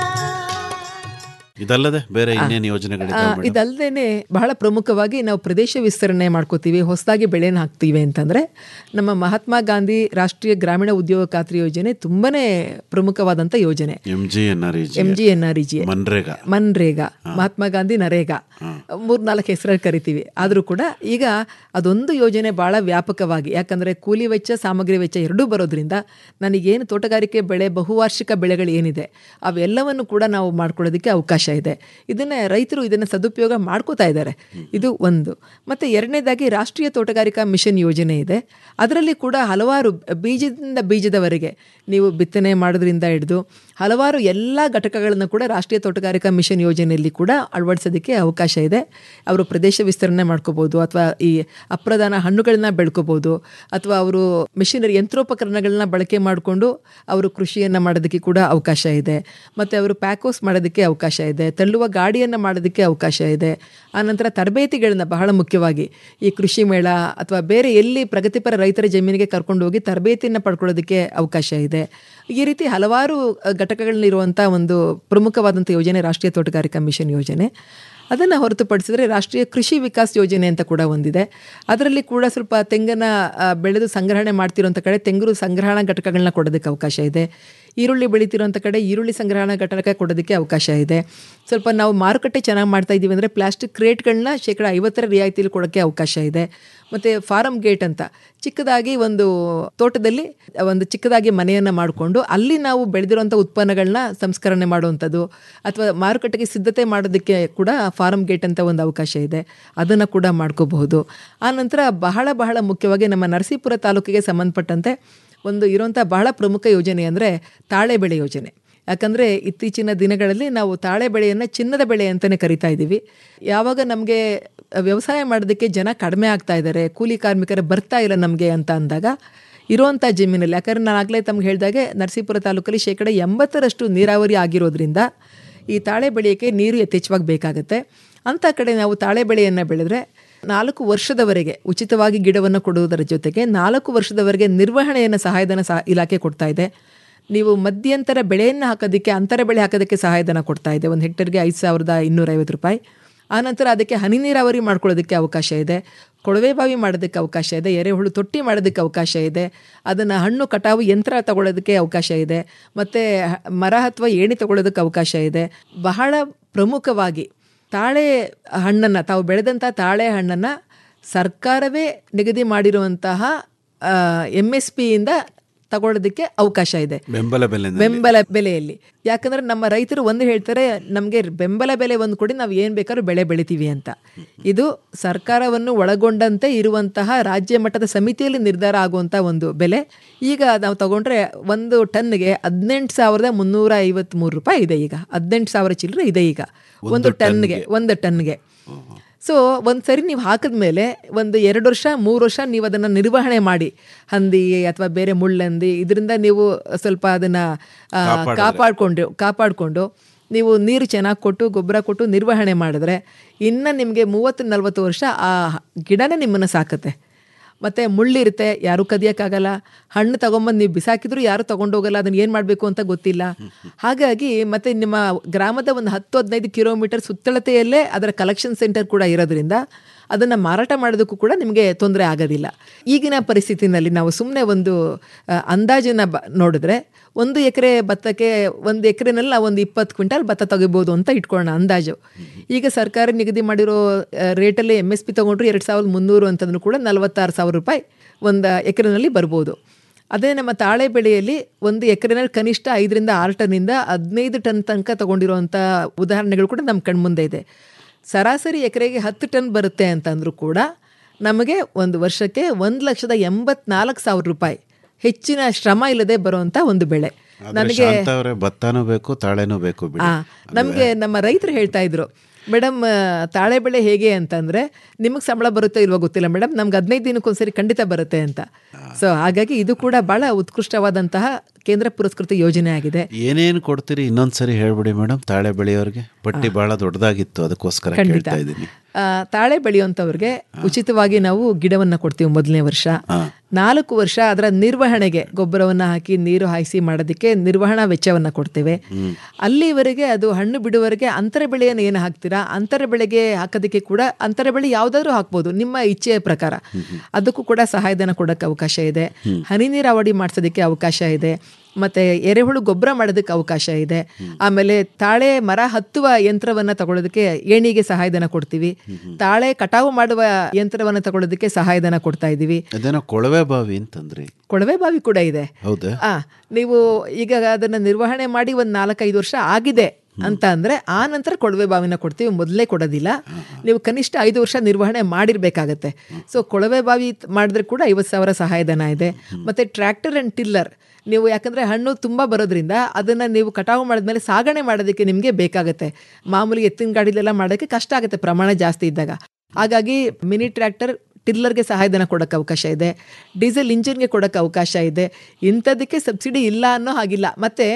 ಇದಲ್ಲದೆ ಬೇರೆ ಇನ್ನೇನು ಯೋಜನೆಗಳಿದ್ದಾವೆ ಮೇಡಮ್? ಇದಲ್ಲದೆ ಬಹಳ ಪ್ರಮುಖವಾಗಿ ನಾವು ಪ್ರದೇಶ ವಿಸ್ತರಣೆ ಮಾಡ್ಕೋತೀವಿ ಹೊಸದಾಗಿ ಬೆಳೆನ ಹಾಕ್ತೀವಿ ಅಂತಂದರೆ ನಮ್ಮ ಮಹಾತ್ಮ ಗಾಂಧಿ ರಾಷ್ಟ್ರೀಯ ಗ್ರಾಮೀಣ ಉದ್ಯೋಗ ಖಾತ್ರಿ ಯೋಜನೆ ತುಂಬಾನೇ ಪ್ರಮುಖವಾದಂಥ ಯೋಜನೆ M G N R M G N R E G MNREGA MNREGA Mahatma Gandhi NREGA ಮೂರ್ನಾಲ್ಕು ಹೆಸರಲ್ಲಿ ಕರಿತೀವಿ ಆದರೂ ಕೂಡ ಈಗ ಅದೊಂದು ಯೋಜನೆ ಭಾಳ ವ್ಯಾಪಕವಾಗಿ ಯಾಕಂದರೆ ಕೂಲಿ ವೆಚ್ಚ ಸಾಮಗ್ರಿ ವೆಚ್ಚ ಎರಡೂ ಬರೋದ್ರಿಂದ ನನಗೇನು ತೋಟಗಾರಿಕೆ ಬೆಳೆ ಬಹುವಾರ್ಷಿಕ ಬೆಳೆಗಳು ಏನಿದೆ ಅವೆಲ್ಲವನ್ನು ಕೂಡ ನಾವು ಮಾಡ್ಕೊಳ್ಳೋದಕ್ಕೆ ಅವಕಾಶ ಇದೆ ಇದನ್ನು ರೈತರು ಇದನ್ನು ಸದುಪಯೋಗ ಮಾಡ್ಕೋತಾ ಇದ್ದಾರೆ ಇದು ಒಂದು ಮತ್ತು ಎರಡನೇದಾಗಿ ರಾಷ್ಟ್ರೀಯ ತೋಟಗಾರಿಕಾ ಮಿಷನ್ ಯೋಜನೆ ಇದೆ ಅದರಲ್ಲಿ ಕೂಡ ಹಲವಾರು ಬೀಜದಿಂದ ಬೀಜದವರೆಗೆ ನೀವು ಬಿತ್ತನೆ ಮಾಡೋದ್ರಿಂದ ಹಿಡಿದು ಹಲವಾರು ಎಲ್ಲ ಘಟಕಗಳನ್ನು ಕೂಡ ರಾಷ್ಟ್ರೀಯ ತೋಟಗಾರಿಕಾ ಮಿಷನ್ ಯೋಜನೆಯಲ್ಲಿ ಕೂಡ ಅಳವಡಿಸೋದಕ್ಕೆ ಅವಕಾಶ ಇದೆ ಅವರು ಪ್ರದೇಶ ವಿಸ್ತರಣೆ ಮಾಡ್ಕೋಬೋದು ಅಥವಾ ಈ ಅಪ್ರಧಾನ ಹಣ್ಣುಗಳನ್ನ ಬೆಳ್ಕೋಬೋದು ಅಥವಾ ಅವರು ಮಿಷನರಿ ಯಂತ್ರೋಪಕರಣಗಳನ್ನ ಬಳಕೆ ಮಾಡಿಕೊಂಡು ಅವರು ಕೃಷಿಯನ್ನು ಮಾಡೋದಕ್ಕೆ ಕೂಡ ಅವಕಾಶ ಇದೆ ಮತ್ತು ಅವರು ಪ್ಯಾಕೋಸ್ ಮಾಡೋದಕ್ಕೆ ಅವಕಾಶ ಇದೆ ಇದೆ ತಳ್ಳುವ ಗಾಡಿಯನ್ನು ಮಾಡೋದಕ್ಕೆ ಅವಕಾಶ ಇದೆ ಆನಂತರ ತರಬೇತಿಗಳನ್ನ ಬಹಳ ಮುಖ್ಯವಾಗಿ ಈ ಕೃಷಿ ಮೇಳ ಅಥವಾ ಬೇರೆ ಎಲ್ಲಿ ಪ್ರಗತಿಪರ ರೈತರ ಜಮೀನಿಗೆ ಕರ್ಕೊಂಡು ಹೋಗಿ ತರಬೇತಿಯನ್ನು ಪಡ್ಕೊಳ್ಳೋದಕ್ಕೆ ಅವಕಾಶ ಇದೆ ಈ ರೀತಿ ಹಲವಾರು ಅ, ಘಟಕಗಳಲ್ಲಿರುವಂಥ ಒಂದು ಪ್ರಮುಖವಾದಂಥ ಯೋಜನೆ ರಾಷ್ಟ್ರೀಯ ತೋಟಗಾರಿಕಾ ಮಿಷನ್ ಯೋಜನೆ ಅದನ್ನು ಹೊರತುಪಡಿಸಿದರೆ ರಾಷ್ಟ್ರೀಯ ಕೃಷಿ ವಿಕಾಸ್ ಯೋಜನೆ ಅಂತ ಕೂಡ ಒಂದಿದೆ ಅದರಲ್ಲಿ ಕೂಡ ಸ್ವಲ್ಪ ತೆಂಗನ್ನು ಆ, ಬೆಳೆದು ಸಂಗ್ರಹಣೆ ಮಾಡ್ತಿರೋಂಥ ಕಡೆ ತೆಂಗು ಸಂಗ್ರಹಣಾ ಘಟಕಗಳನ್ನ ಕೊಡೋದಕ್ಕೆ ಅವಕಾಶ ಇದೆ ಈರುಳ್ಳಿ ಬೆಳೀತಿರೋಂಥ ಕಡೆ ಈರುಳ್ಳಿ ಸಂಗ್ರಹಣಾ ಘಟಕ ಕೊಡೋದಕ್ಕೆ ಅವಕಾಶ ಇದೆ ಸ್ವಲ್ಪ ನಾವು ಮಾರುಕಟ್ಟೆ ಚೆನ್ನಾಗಿ ಮಾಡ್ತಾ ಇದ್ದೀವಿ ಅಂದರೆ ಪ್ಲಾಸ್ಟಿಕ್ ಕ್ರೇಟ್ಗಳನ್ನ ಶೇಕಡ ಐವತ್ತರ ರಿಯಾಯಿತಿಯಲ್ಲಿ ಕೊಡೋಕ್ಕೆ ಅವಕಾಶ ಇದೆ ಮತ್ತು ಫಾರಮ್ ಗೇಟ್ ಅಂತ ಚಿಕ್ಕದಾಗಿ ಒಂದು ತೋಟದಲ್ಲಿ ಒಂದು ಚಿಕ್ಕದಾಗಿ ಮನೆಯನ್ನು ಮಾಡಿಕೊಂಡು ಅಲ್ಲಿ ನಾವು ಬೆಳೆದಿರುವಂಥ ಉತ್ಪನ್ನಗಳನ್ನ ಸಂಸ್ಕರಣೆ ಮಾಡುವಂಥದ್ದು ಅಥವಾ ಮಾರುಕಟ್ಟೆಗೆ ಸಿದ್ಧತೆ ಮಾಡೋದಕ್ಕೆ ಕೂಡ ಫಾರಮ್ ಗೇಟ್ ಅಂತ ಒಂದು ಅವಕಾಶ ಇದೆ ಅದನ್ನು ಕೂಡ ಮಾಡ್ಕೋಬಹುದು ಆನಂತರ ಬಹಳ ಬಹಳ ಮುಖ್ಯವಾಗಿ ನಮ್ಮ ನರಸೀಪುರ ತಾಲೂಕಿಗೆ ಸಂಬಂಧಪಟ್ಟಂತೆ ಒಂದು ಇರುವಂಥ ಬಹಳ ಪ್ರಮುಖ ಯೋಜನೆ ಅಂದರೆ ತಾಳೆ ಬೆಳೆ ಯೋಜನೆ ಯಾಕಂದರೆ ಇತ್ತೀಚಿನ ದಿನಗಳಲ್ಲಿ ನಾವು ತಾಳೆ ಬೆಳೆಯನ್ನು ಚಿನ್ನದ ಬೆಳೆ ಅಂತಲೇ ಕರಿತಾ ಇದ್ದೀವಿ ಯಾವಾಗ ನಮಗೆ ವ್ಯವಸಾಯ ಮಾಡೋದಕ್ಕೆ ಜನ ಕಡಿಮೆ ಆಗ್ತಾ ಇದ್ದಾರೆ ಕೂಲಿ ಕಾರ್ಮಿಕರು ಬರ್ತಾ ಇಲ್ಲ ನಮಗೆ ಅಂತ ಅಂದಾಗ ಇರುವಂಥ ಜಮೀನಲ್ಲಿ ಯಾಕಂದರೆ ನಾನು ಆಗಲೇ ತಮ್ಗೆ ಹೇಳಿದಾಗೆ ನರಸೀಪುರ ತಾಲೂಕಲ್ಲಿ ಶೇಕಡ ಎಂಬತ್ತರಷ್ಟು ನೀರಾವರಿ ಆಗಿರೋದ್ರಿಂದ ಈ ತಾಳೆ ಬೆಳೆಯೋಕ್ಕೆ ನೀರು ಯಥೇಚ್ಛವಾಗಿ ಬೇಕಾಗುತ್ತೆ ಅಂಥ ಕಡೆ ನಾವು ತಾಳೆ ಬೆಳೆಯನ್ನು ಬೆಳೆದ್ರೆ ನಾಲ್ಕು ವರ್ಷದವರೆಗೆ ಉಚಿತವಾಗಿ ಗಿಡವನ್ನು ಕೊಡುವುದರ ಜೊತೆಗೆ ನಾಲ್ಕು ವರ್ಷದವರೆಗೆ ನಿರ್ವಹಣೆಯನ್ನು ಸಹಾಯಧನ ಸಹ ಇಲಾಖೆ ಕೊಡ್ತಾ ಇದೆ ನೀವು ಮಧ್ಯಂತರ ಬೆಳೆಯನ್ನು ಹಾಕೋದಕ್ಕೆ ಅಂತರ ಬೆಳೆ ಹಾಕೋದಕ್ಕೆ ಸಹಾಯಧನ ಕೊಡ್ತಾ ಇದೆ ಒಂದು ಹೆಕ್ಟರ್ಗೆ ಐದು ಸಾವಿರದ ಇನ್ನೂರೈವತ್ತು ರೂಪಾಯಿ ಆನಂತರ ಅದಕ್ಕೆ ಹನಿ ನೀರಾವರಿ ಮಾಡ್ಕೊಳ್ಳೋದಕ್ಕೆ ಅವಕಾಶ ಇದೆ ಕೊಳವೆ ಬಾವಿ ಮಾಡೋದಕ್ಕೆ ಅವಕಾಶ ಇದೆ ಎರೆಹುಳು ತೊಟ್ಟಿ ಮಾಡೋದಕ್ಕೆ ಅವಕಾಶ ಇದೆ ಅದನ್ನು ಹಣ್ಣು ಕಟಾವು ಯಂತ್ರ ತಗೊಳ್ಳೋದಕ್ಕೆ ಅವಕಾಶ ಇದೆ ಮತ್ತು ಮರ ಅಥವಾ ಏಣಿ ತಗೊಳ್ಳೋದಕ್ಕೆ ಅವಕಾಶ ಇದೆ ಬಹಳ ಪ್ರಮುಖವಾಗಿ ತಾಳೆ ಹಣ್ಣನ್ನು ತಾವು ಬೆಳೆದಂಥ ತಾಳೆ ಹಣ್ಣನ್ನು ಸರ್ಕಾರವೇ ನಿಗದಿ ಮಾಡಿರುವಂತಹ ಎಮ್ ಎಸ್ ಪಿಯಿಂದ ತಗೊಳ್ಳೋದಕ್ಕೆ ಅವಕಾಶ ಇದೆ ಬೆಂಬಲ ಬೆಲೆ ಬೆಂಬಲ ಬೆಲೆಯಲ್ಲಿ ಯಾಕಂದ್ರೆ ನಮ್ಮ ರೈತರು ಒಂದು ಹೇಳ್ತಾರೆ ನಮಗೆ ಬೆಂಬಲ ಬೆಲೆ ಒಂದು ಕೊಡಿ ನಾವು ಏನು ಬೇಕಾದ್ರೂ ಬೆಳೆ ಬೆಳಿತೀವಿ ಅಂತ ಇದು ಸರ್ಕಾರವನ್ನು ಒಳಗೊಂಡಂತೆ ಇರುವಂತಹ ರಾಜ್ಯ ಮಟ್ಟದ ಸಮಿತಿಯಲ್ಲಿ ನಿರ್ಧಾರ ಆಗುವಂಥ ಒಂದು ಬೆಲೆ ಈಗ ನಾವು ತಗೊಂಡ್ರೆ ಒಂದು ಟನ್ಗೆ ಹದಿನೆಂಟು ಸಾವಿರದ ಮುನ್ನೂರ ಐವತ್ತ್ಮೂರು ರೂಪಾಯಿ ಇದೆ ಈಗ ಹದಿನೆಂಟು ಸಾವಿರ ಚಿಲ್ಲರೆ ಇದೆ ಈಗ ಒಂದು ಟನ್ಗೆ ಒಂದು ಟನ್ಗೆ ಸೊ ಒಂದು ಸರಿ ನೀವು ಹಾಕಿದ್ಮೇಲೆ ಒಂದು ಎರಡು ವರ್ಷ ಮೂರು ವರ್ಷ ನೀವು ಅದನ್ನು ನಿರ್ವಹಣೆ ಮಾಡಿ ಹಂದಿ ಅಥವಾ ಬೇರೆ ಮುಳ್ಳಂದಿ ಇದರಿಂದ ನೀವು ಸ್ವಲ್ಪ ಅದನ್ನು ಕಾಪಾಡಿಕೊಂಡು ಕಾಪಾಡಿಕೊಂಡು ನೀವು ನೀರು ಚೆನ್ನಾಗಿ ಕೊಟ್ಟು ಗೊಬ್ಬರ ಕೊಟ್ಟು ನಿರ್ವಹಣೆ ಮಾಡಿದ್ರೆ ಇನ್ನು ನಿಮಗೆ ಮೂವತ್ತು ನಲ್ವತ್ತು ವರ್ಷ ಆ ಗಿಡನೇ ನಿಮ್ಮನ್ನು ಸಾಕುತ್ತೆ ಮತ್ತು ಮುಳ್ಳಿರುತ್ತೆ ಯಾರೂ ಕದಿಯೋಕ್ಕಾಗಲ್ಲ ಹಣ್ಣು ತೊಗೊಂಬಂದು ನೀವು ಬಿಸಾಕಿದ್ರು ಯಾರೂ ತೊಗೊಂಡೋಗಲ್ಲ ಅದನ್ನು ಏನು ಮಾಡಬೇಕು ಅಂತ ಗೊತ್ತಿಲ್ಲ ಹಾಗಾಗಿ ಮತ್ತು ನಿಮ್ಮ ಗ್ರಾಮದ ಒಂದು ಹತ್ತು ಹದಿನೈದು ಕಿಲೋಮೀಟರ್ ಸುತ್ತಳತೆಯಲ್ಲೇ ಅದರ ಕಲೆಕ್ಷನ್ ಸೆಂಟರ್ ಕೂಡ ಇರೋದ್ರಿಂದ ಅದನ್ನು ಮಾರಾಟ ಮಾಡೋದಕ್ಕೂ ಕೂಡ ನಿಮಗೆ ತೊಂದರೆ ಆಗೋದಿಲ್ಲ ಈಗಿನ ಪರಿಸ್ಥಿತಿನಲ್ಲಿ ನಾವು ಸುಮ್ಮನೆ ಒಂದು ಅಂದಾಜನ್ನು ಬ ನೋಡಿದ್ರೆ ಒಂದು ಎಕರೆ ಭತ್ತಕ್ಕೆ ಒಂದು ಎಕರೆನಲ್ಲಿ ನಾವು ಒಂದು ಇಪ್ಪತ್ತು ಕ್ವಿಂಟಲ್ ಭತ್ತ ತೆಗಿಬೋದು ಅಂತ ಇಟ್ಕೊಳ್ಳೋಣ ಅಂದಾಜು ಈಗ ಸರ್ಕಾರ ನಿಗದಿ ಮಾಡಿರೋ ರೇಟಲ್ಲಿ ಎಮ್ ಎಸ್ ಪಿ ತೊಗೊಂಡ್ರೆ ಎರಡು ಸಾವಿರದ ಮುನ್ನೂರು ಅಂತಂದ್ರೂ ಕೂಡ ನಲವತ್ತಾರು ಸಾವಿರ ರೂಪಾಯಿ ಒಂದು ಎಕರೆನಲ್ಲಿ ಬರ್ಬೋದು ಅದೇ ನಮ್ಮ ತಾಳೆ ಬೆಳೆಯಲ್ಲಿ ಒಂದು ಎಕರೆನಲ್ಲಿ ಕನಿಷ್ಠ ಐದರಿಂದ ಆರು ಟನ್ನಿಂದ ಹದಿನೈದು ಟನ್ ತನಕ ತೊಗೊಂಡಿರುವಂಥ ಉದಾಹರಣೆಗಳು ಕೂಡ ನಮ್ಮ ಕಣ್ಮುಂದೆ ಇದೆ ಸರಾಸರಿ ಎಕರೆಗೆ ಹತ್ತು ಟನ್ ಬರುತ್ತೆ ಅಂತಂದರೂ ಕೂಡ ನಮಗೆ ಒಂದು ವರ್ಷಕ್ಕೆ ಒಂದು ಲಕ್ಷದ ಎಂಬತ್ನಾಲ್ಕು ಸಾವಿರ ರೂಪಾಯಿ ಹೆಚ್ಚಿನ ಶ್ರಮ ಇಲ್ಲದೆ ಬರುವಂಥ ಒಂದು ಬೆಳೆ ನನಗೆ ಭತ್ತನೂ ಬೇಕು ತಾಳೆನೂ ಬೇಕು ಬಿಡಿ. ಆ, ನಮಗೆ ನಮ್ಮ ರೈತರು ಹೇಳ್ತಾ ಇದ್ರು ಮೇಡಮ್ ತಾಳೆ ಬೆಳೆ ಹೇಗೆ ಅಂತಂದರೆ ನಿಮಗೆ ಸಂಬಳ ಬರುತ್ತೋ ಇಲ್ವೋ ಗೊತ್ತಿಲ್ಲ ಮೇಡಮ್ ನಮ್ಗೆ ಹದಿನೈದು ದಿನಕ್ಕೊಂದ್ಸರಿ ಖಂಡಿತ ಬರುತ್ತೆ ಅಂತ ಸೊ ಹಾಗಾಗಿ ಇದು ಕೂಡ ಭಾಳ ಉತ್ಕೃಷ್ಟವಾದಂತಹ ಕೇಂದ್ರ ಪುರಸ್ಕೃತ ಯೋಜನೆ ಆಗಿದೆ ಏನೇನು ಕೊಡ್ತೀರಿ ಇನ್ನೊಂದ್ಸರಿ ಹೇಳ್ಬಿಡಿ ಮೇಡಮ್ ತಾಳೆ ಬೆಳೆಯೋರಿಗೆ ಪಟ್ಟಿ ಬಹಳ ದೊಡ್ಡದಾಗಿತ್ತು ಅದಕ್ಕೋಸ್ಕರ ಖಂಡಿತ ಕೇಳ್ತಾ ಇದ್ದೀನಿ ಆ, ತಾಳೆ ಬೆಳೆಯುವಂಥವ್ರಿಗೆ ಉಚಿತವಾಗಿ ನಾವು ಗಿಡವನ್ನು ಕೊಡ್ತೀವಿ ಮೊದಲನೇ ವರ್ಷ ನಾಲ್ಕು ವರ್ಷ ಅದರ ನಿರ್ವಹಣೆಗೆ ಗೊಬ್ಬರವನ್ನು ಹಾಕಿ ನೀರು ಹಾಯಿಸಿ ಮಾಡೋದಕ್ಕೆ ನಿರ್ವಹಣಾ ವೆಚ್ಚವನ್ನು ಕೊಡ್ತೇವೆ ಅಲ್ಲಿವರೆಗೆ ಅದು ಹಣ್ಣು ಬಿಡುವವರೆಗೆ ಅಂತರ ಬೆಳೆಯನ್ನು ಏನು ಹಾಕ್ತೀರಾ ಅಂತರ ಬೆಳೆಗೆ ಹಾಕೋದಕ್ಕೆ ಕೂಡ ಅಂತರ ಬೆಳೆ ಯಾವುದಾದ್ರೂ ಹಾಕ್ಬೋದು ನಿಮ್ಮ ಇಚ್ಛೆಯ ಪ್ರಕಾರ ಅದಕ್ಕೂ ಕೂಡ ಸಹಾಯಧನ ಕೊಡೋಕ್ಕೆ ಅವಕಾಶ ಇದೆ ಹನಿ ನೀರಾವರಿ ಮಾಡಿಸೋದಕ್ಕೆ ಅವಕಾಶ ಇದೆ ಮತ್ತು ಎರೆಹುಳು ಗೊಬ್ಬರ ಮಾಡೋದಕ್ಕೆ ಅವಕಾಶ ಇದೆ ಆಮೇಲೆ ತಾಳೆ ಮರ ಹತ್ತುವ ಯಂತ್ರವನ್ನು ತಗೊಳ್ಳೋದಕ್ಕೆ ಏಣಿಗೆ ಸಹಾಯಧನ ಕೊಡ್ತೀವಿ ತಾಳೆ ಕಟಾವು ಮಾಡುವ ಯಂತ್ರವನ್ನು ತಗೊಳ್ಳೋದಕ್ಕೆ ಸಹಾಯಧನ ಕೊಡ್ತಾ ಇದ್ದೀವಿ ಅದೇನೋ ಕೊಳವೆ ಬಾವಿ ಅಂತಂದ್ರಿ ಕೊಳವೆ ಬಾವಿ ಕೂಡ ಇದೆ ಹೌದಾ ಆ ನೀವು ಈಗ ಅದನ್ನು ನಿರ್ವಹಣೆ ಮಾಡಿ ಒಂದು ನಾಲ್ಕೈದು ವರ್ಷ ಆಗಿದೆ ಅಂತ ಅಂದರೆ ಆ ನಂತರ ಕೊಳವೆ ಬಾವಿನ ಕೊಡ್ತೀವಿ ಮೊದಲೇ ಕೊಡೋದಿಲ್ಲ ನೀವು ಕನಿಷ್ಠ ಐದು ವರ್ಷ ನಿರ್ವಹಣೆ ಮಾಡಿರಬೇಕಾಗತ್ತೆ ಸೊ ಕೊಳವೆ ಬಾವಿ ತ್- ಮಾಡಿದ್ರೆ ಕೂಡ ಐವತ್ತು ಸಾವಿರ ಸಹಾಯಧನ ಇದೆ ಮತ್ತು ಟ್ರ್ಯಾಕ್ಟರ್ ಆ್ಯಂಡ್ ಟಿಲ್ಲರ್ ನೀವು ಯಾಕಂದರೆ ಹಣ್ಣು ತುಂಬ ಬರೋದ್ರಿಂದ ಅದನ್ನು ನೀವು ಕಟಾವು ಮಾಡಿದ್ಮೇಲೆ ಸಾಗಣೆ ಮಾಡೋದಕ್ಕೆ ನಿಮಗೆ ಬೇಕಾಗುತ್ತೆ ಮಾಮೂಲಿ ಎತ್ತಿನ ಗಾಡಿಲೆಲ್ಲ ಮಾಡೋಕ್ಕೆ ಕಷ್ಟ ಆಗುತ್ತೆ ಪ್ರಮಾಣ ಜಾಸ್ತಿ ಇದ್ದಾಗ ಹಾಗಾಗಿ ಮಿನಿ ಟ್ರ್ಯಾಕ್ಟರ್ ಟಿಲ್ಲರ್ಗೆ ಸಹಾಯಧನ ಕೊಡೋಕ್ಕೆ ಅವಕಾಶ ಇದೆ ಡೀಸೆಲ್ ಇಂಜಿನ್ಗೆ ಕೊಡೋಕ್ಕೆ ಅವಕಾಶ ಇದೆ ಇಂಥದ್ದಕ್ಕೆ ಸಬ್ಸಿಡಿ ಇಲ್ಲ ಅನ್ನೋ ಹಾಗಿಲ್ಲ ಮತ್ತು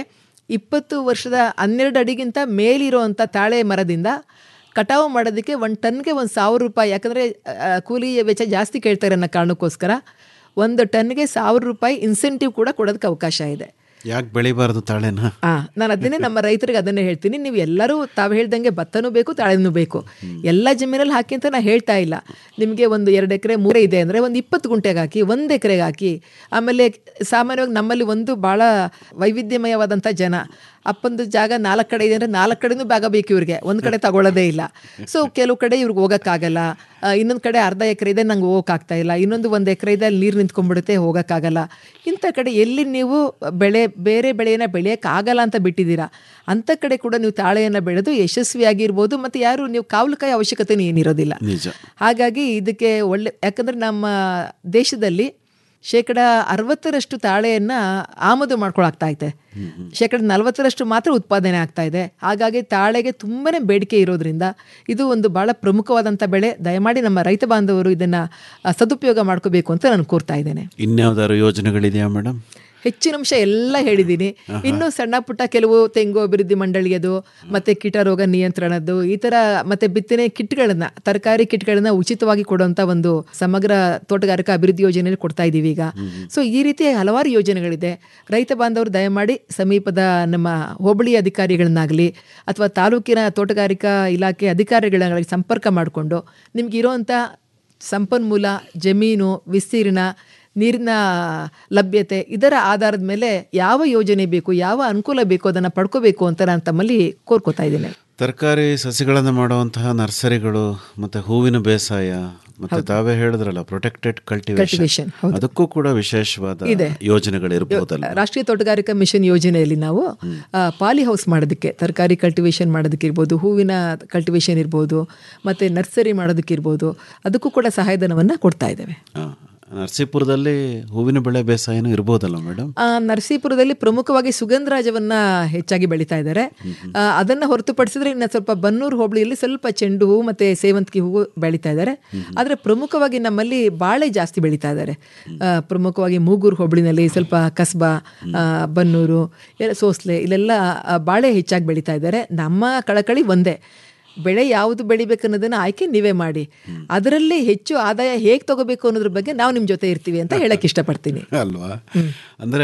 ಇಪ್ಪತ್ತು ವರ್ಷದ ಹನ್ನೆರಡು ಅಡಿಗಿಂತ ಮೇಲಿರುವಂಥ ತಾಳೆ ಮರದಿಂದ ಕಟಾವು ಮಾಡೋದಕ್ಕೆ ಒಂದು ಟನ್ಗೆ ಒಂದು ಸಾವಿರ ರೂಪಾಯಿ ಯಾಕಂದರೆ ಕೂಲಿ ವೆಚ್ಚ ಜಾಸ್ತಿ ಕೇಳ್ತಾರೆ ಅನ್ನೋ ಕಾರಣಕ್ಕೋಸ್ಕರ ಒಂದು ಟನ್ಗೆ ಸಾವಿರ ರೂಪಾಯಿ ಇನ್ಸೆಂಟಿವ್ ಕೂಡ ಕೊಡೋದಕ್ಕೆ ಅವಕಾಶ ಇದೆ ಯಾಕೆ ಬೆಳಿಬಾರ್ದು ತಾಳೆನ ಆ ನಾನು ಅದನ್ನೇ ನಮ್ಮ ರೈತರಿಗೆ ಅದನ್ನೇ ಹೇಳ್ತೀನಿ ನೀವು ಎಲ್ಲರೂ ತಾವು ಹೇಳ್ದಂಗೆ ಭತ್ತನೂ ಬೇಕು ತಾಳೆನೂ ಬೇಕು ಎಲ್ಲ ಜಮೀನಲ್ಲಿ ಹಾಕಿ ಅಂತ ನಾನು ಹೇಳ್ತಾ ಇಲ್ಲ ನಿಮಗೆ ಒಂದು ಎರಡು ಎಕರೆ ಮೂರೇ ಇದೆ ಅಂದರೆ ಒಂದು ಇಪ್ಪತ್ತು ಗುಂಟೆಗೆ ಹಾಕಿ ಒಂದು ಎಕರೆಗೆ ಹಾಕಿ ಆಮೇಲೆ ಸಾಮಾನ್ಯವಾಗಿ ನಮ್ಮಲ್ಲಿ ಒಂದು ಭಾಳ ವೈವಿಧ್ಯಮಯವಾದಂಥ ಜನ ಅಪ್ಪಂದು ಜಾಗ ನಾಲ್ಕು ಕಡೆ ಇದೆ ಅಂದರೆ ನಾಲ್ಕು ಕಡೆನೂ ಭಾಗ ಬೇಕು ಇವ್ರಿಗೆ ಒಂದು ಕಡೆ ತಗೊಳ್ಳೋದೇ ಇಲ್ಲ ಸೊ ಕೆಲವು ಕಡೆ ಇವ್ರಿಗೆ ಹೋಗೋಕ್ಕಾಗಲ್ಲ ಇನ್ನೊಂದು ಕಡೆ ಅರ್ಧ ಎಕರೆ ಇದೆ ನಂಗೆ ಹೋಗೋಕ್ಕಾಗ್ತಾ ಇಲ್ಲ ಇನ್ನೊಂದು ಒಂದು ಎಕರೆ ಇದೆ ಅಲ್ಲಿ ನೀರು ನಿಂತ್ಕೊಂಡ್ಬಿಡುತ್ತೆ ಹೋಗೋಕ್ಕಾಗಲ್ಲ ಇಂಥ ಕಡೆ ಎಲ್ಲಿ ನೀವು ಬೆಳೆ ಬೇರೆ ಬೆಳೆಯನ್ನು ಬೆಳೆಯೋಕ್ಕಾಗಲ್ಲ ಅಂತ ಬಿಟ್ಟಿದ್ದೀರಾ ಅಂಥ ಕಡೆ ಕೂಡ ನೀವು ತಾಳೆಯನ್ನು ಬೆಳೆದು ಯಶಸ್ವಿಯಾಗಿರ್ಬೋದು ಮತ್ತು ಯಾರು ನೀವು ಕಾವಲುಕಾಯಿ ಅವಶ್ಯಕತೆ ಏನಿರೋದಿಲ್ಲ ನಿಜ ಹಾಗಾಗಿ ಇದಕ್ಕೆ ಒಳ್ಳೆ ಯಾಕಂದರೆ ನಮ್ಮ ದೇಶದಲ್ಲಿ ಶೇಕಡ ಅರವತ್ತರಷ್ಟು ತಾಳೆಯನ್ನು ಆಮದು ಮಾಡ್ಕೊಳಾಗ್ತಾ ಇದೆ ಶೇಕಡ ನಲವತ್ತರಷ್ಟು ಮಾತ್ರ ಉತ್ಪಾದನೆ ಆಗ್ತಾ ಇದೆ ಹಾಗಾಗಿ ತಾಳೆಗೆ ತುಂಬಾ ಬೇಡಿಕೆ ಇರೋದ್ರಿಂದ ಇದು ಒಂದು ಭಾಳ ಪ್ರಮುಖವಾದಂಥ ಬೆಳೆ ದಯಮಾಡಿ ನಮ್ಮ ರೈತ ಬಾಂಧವರು ಇದನ್ನು ಸದುಪಯೋಗ ಮಾಡ್ಕೋಬೇಕು ಅಂತ ನಾನು ಕೋರ್ತಾ ಇದ್ದೇನೆ ಇನ್ಯಾವ್ದಾದ್ರು ಯೋಜನೆಗಳಿದೆಯಾ ಮೇಡಮ್ ಹೆಚ್ಚಿನ ಅಂಶ ಎಲ್ಲ ಹೇಳಿದ್ದೀನಿ ಇನ್ನು ಸಣ್ಣ ಪುಟ್ಟ ಕೆಲವು ತೆಂಗು ಅಭಿವೃದ್ಧಿ ಮಂಡಳಿಯದು ಮತ್ತು ಕೀಟ ರೋಗ ನಿಯಂತ್ರಣದ್ದು ಈ ಥರ ಮತ್ತು ಬಿತ್ತನೆ ಕಿಟ್ಗಳನ್ನು ತರಕಾರಿ ಕಿಟ್ಗಳನ್ನು ಉಚಿತವಾಗಿ ಕೊಡುವಂಥ ಒಂದು ಸಮಗ್ರ ತೋಟಗಾರಿಕಾ ಅಭಿವೃದ್ಧಿ ಯೋಜನೆಯಲ್ಲಿ ಕೊಡ್ತಾ ಇದ್ದೀವಿ ಈಗ ಸೊ ಈ ರೀತಿಯ ಹಲವಾರು ಯೋಜನೆಗಳಿದೆ ರೈತ ಬಾಂಧವರು ದಯಮಾಡಿ ಸಮೀಪದ ನಮ್ಮ ಹೋಬಳಿ ಅಧಿಕಾರಿಗಳನ್ನಾಗಲಿ ಅಥವಾ ತಾಲೂಕಿನ ತೋಟಗಾರಿಕಾ ಇಲಾಖೆ ಅಧಿಕಾರಿಗಳನ್ನಾಗಲಿ ಸಂಪರ್ಕ ಮಾಡಿಕೊಂಡು ನಿಮಗಿರೋವಂಥ ಸಂಪನ್ಮೂಲ ಜಮೀನು ವಿಸ್ತೀರ್ಣ ನೀರಿನ ಲಭ್ಯತೆ ಇದರ ಆಧಾರದ ಮೇಲೆ ಯಾವ ಯೋಜನೆ ಬೇಕು ಯಾವ ಅನುಕೂಲ ಬೇಕು ಅದನ್ನು ಪಡ್ಕೋಬೇಕು ಅಂತ ನಾನು ತಮ್ಮಲ್ಲಿ ಕೋರ್ಕೋತಾ ಇದ್ದೇನೆ ತರಕಾರಿ ಸಸಿಗಳನ್ನು ಮಾಡುವಂತಹ ನರ್ಸರಿಗಳು ಮತ್ತೆ ಹೂವಿನ ಬೇಸಾಯ ಮತ್ತೆ ತಾವೇ ಹೇಳಿದ್ರಲ್ಲ ಪ್ರೊಟೆಕ್ಟೆಡ್ ಕಲ್ಟಿವೇಶನ್ Cultivation, ಹೌದು. ಅದಕ್ಕೂ ಕೂಡ ವಿಶೇಷವಾದ ಇದೆ. ಯೋಜನೆಗಳು ಇರಬಹುದಲ್ಲ ರಾಷ್ಟ್ರೀಯ ತೋಟಗಾರಿಕಾ ಮಿಷನ್ ಯೋಜನೆಯಲ್ಲಿ ನಾವು ಆ, ಪಾಲಿ ಹೌಸ್ ಮಾಡೋದಕ್ಕೆ ತರಕಾರಿ ಕಲ್ಟಿವೇಶನ್ ಮಾಡೋದಕ್ಕೆ ಇರ್ಬೋದು ಹೂವಿನ ಕಲ್ಟಿವೇಶನ್ ಇರ್ಬೋದು ಮತ್ತು ನರ್ಸರಿ ಮಾಡೋದಕ್ಕೆ ಇರ್ಬೋದು ಅದಕ್ಕೂ ಕೂಡ ಸಹಾಯಧನವನ್ನು ಕೊಡ್ತಾ ಇದ್ದೇವೆ ನರಸೀಪುರದಲ್ಲಿ ಹೂವಿನ ಬೆಳೆ ಬೇಸಾಯನೂ ಇರ್ಬೋದಲ್ಲ ಮೇಡಮ್ ಆ, ನರಸೀಪುರದಲ್ಲಿ ಪ್ರಮುಖವಾಗಿ ಸುಗಂಧರಾಜವನ್ನ ಹೆಚ್ಚಾಗಿ ಬೆಳೀತಾ ಇದ್ದಾರೆ ಆ, ಅದನ್ನ ಹೊರತುಪಡಿಸಿದ್ರೆ ಇನ್ನು ಸ್ವಲ್ಪ ಬನ್ನೂರು ಹೋಬಳಿಯಲ್ಲಿ ಸ್ವಲ್ಪ ಚೆಂಡು ಹೂವು ಮತ್ತೆ ಸೇವಂತಿಗೆ ಹೂವು ಬೆಳೀತಾ ಇದ್ದಾರೆ ಆದರೆ ಪ್ರಮುಖವಾಗಿ ನಮ್ಮಲ್ಲಿ ಬಾಳೆ ಜಾಸ್ತಿ ಬೆಳೀತಾ ಇದ್ದಾರೆ ಆ, ಪ್ರಮುಖವಾಗಿ ಮೂಗೂರು ಹೋಬಳಿನಲ್ಲಿ ಸ್ವಲ್ಪ ಕಸ್ಬಾ ಆ, ಬನ್ನೂರು ಎಲ್ಲ ಸೋಸ್ಲೆ ಇಲ್ಲೆಲ್ಲ ಆ, ಬಾಳೆ ಹೆಚ್ಚಾಗಿ ಬೆಳೀತಾ ಇದ್ದಾರೆ ನಮ್ಮ ಕಳಕಳಿ ಒಂದೇ ಬೆಳೆ ಯಾವುದು ಬೆಳಿಬೇಕು ಅನ್ನೋದನ್ನ ಆಯ್ಕೆ ನೀವೇ ಮಾಡಿ ಅದರಲ್ಲಿ ಹೆಚ್ಚು ಆದಾಯ ಹೇಗೆ ತಗೋಬೇಕು ಅನ್ನೋದ್ರ ಬಗ್ಗೆ ನಾವು ನಿಮ್ಮ ಜೊತೆ ಇರ್ತೀವಿ ಅಂತ ಹೇಳಕ್ ಇಷ್ಟಪಡ್ತೀನಿ ಅಲ್ವಾ ಅಂದ್ರೆ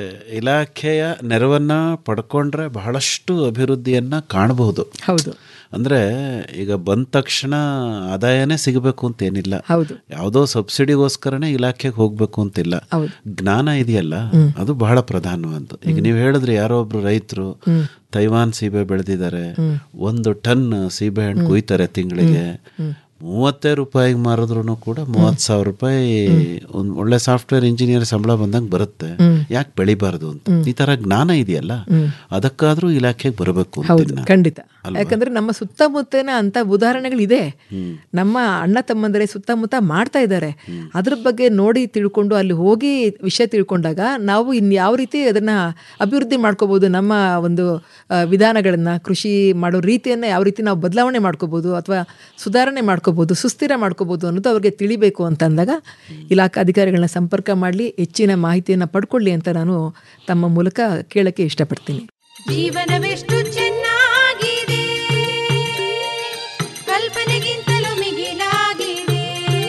ಇಲಾಖೆಯ ನೆರವನ್ನ ಪಡ್ಕೊಂಡ್ರೆ ಬಹಳಷ್ಟು ಅಭಿವೃದ್ಧಿಯನ್ನ ಕಾಣಬಹುದು ಹೌದು ಅಂದ್ರೆ ಈಗ ಬಂದ ತಕ್ಷಣ ಆದಾಯನೇ ಸಿಗಬೇಕು ಅಂತ ಏನಿಲ್ಲ ಹೌದು ಯಾವುದೋ ಸಬ್ಸಿಡಿಗೋಸ್ಕರನೇ ಇಲಾಖೆಗೆ ಹೋಗ್ಬೇಕು ಅಂತಿಲ್ಲ ಹೌದು. ಜ್ಞಾನ ಇದೆಯಲ್ಲ ಅದು ಬಹಳ ಪ್ರಧಾನವಾದ್ದು ಈಗ ನೀವು ಹೇಳಿದ್ರೆ ಯಾರೋ ಒಬ್ರು ರೈತರು ತೈವಾನ್ ಸೀಬೆ ಬೆಳೆದಿದ್ದಾರೆ ಒಂದು ಟನ್ ಸೀಬೆ ಹಣ್ಣು ಕುಯ್ತಾರೆ ತಿಂಗಳಿಗೆ ಮೂವತ್ತೇ ರೂಪಾಯಿಗೆ ಮಾರಿದ್ರು ಕೂಡ ಮೂವತ್ತು ಸಾವಿರ ರೂಪಾಯಿ ಒಂದು ಒಳ್ಳೆ ಸಾಫ್ಟ್ವೇರ್ ಇಂಜಿನಿಯರ್ ಸಂಬಳ ಬಂದಂಗೆ ಬರುತ್ತೆ ಯಾಕೆ ಬೆಳಿಬಾರ್ದು ಅಂತ ಈ ತರ ಜ್ಞಾನ ಇದೆಯಲ್ಲ ಅದಕ್ಕಾದ್ರೂ ಇಲಾಖೆಗೆ ಬರಬೇಕು ಹೌದು ಖಂಡಿತ ಯಾಕಂದ್ರೆ ನಮ್ಮ ಸುತ್ತಮುತ್ತಲಿನ ಅಂತ ಉದಾಹರಣೆಗಳಿದೆ ನಮ್ಮ ಅಣ್ಣ ತಮ್ಮಂದರೆ ಸುತ್ತಮುತ್ತ ಮಾಡ್ತಾ ಇದ್ದಾರೆ ಅದ್ರ ಬಗ್ಗೆ ನೋಡಿ ತಿಳ್ಕೊಂಡು ಅಲ್ಲಿ ಹೋಗಿ ವಿಷಯ ತಿಳ್ಕೊಂಡಾಗ ನಾವು ಇನ್ ಯಾವ ರೀತಿ ಅದನ್ನ ಅಭಿವೃದ್ಧಿ ಮಾಡ್ಕೋಬಹುದು ನಮ್ಮ ಒಂದು ಆ, ವಿಧಾನಗಳನ್ನ ಕೃಷಿ ಮಾಡೋ ರೀತಿಯನ್ನ ಯಾವ ರೀತಿ ನಾವು ಬದಲಾವಣೆ ಮಾಡ್ಕೋಬಹುದು ಅಥವಾ ಸುಧಾರಣೆ ಮಾಡ್ಕೋಬಹುದು ಸುಸ್ಥಿರ ಮಾಡ್ಕೋಬಹುದು ಅನ್ನೋದು ಅವ್ರಿಗೆ ತಿಳಿಬೇಕು ಅಂತ ಅಂದಾಗ ಇಲಾಖಾ ಅಧಿಕಾರಿಗಳನ್ನ ಸಂಪರ್ಕ ಮಾಡಲಿ ಹೆಚ್ಚಿನ ಮಾಹಿತಿಯನ್ನು ಪಡ್ಕೊಳ್ಳಿ ಅಂತ ನಾನು ತಮ್ಮ ಮೂಲಕ ಕೇಳಕ್ಕೆ ಇಷ್ಟಪಡ್ತೀನಿ ಜೀವನವೆಷ್ಟು ಚೆನ್ನಾಗಿದೆ ಕಲ್ಪನೆಗಿಂತಲೂ ಮಿಗಿಲಾಗಿದೆ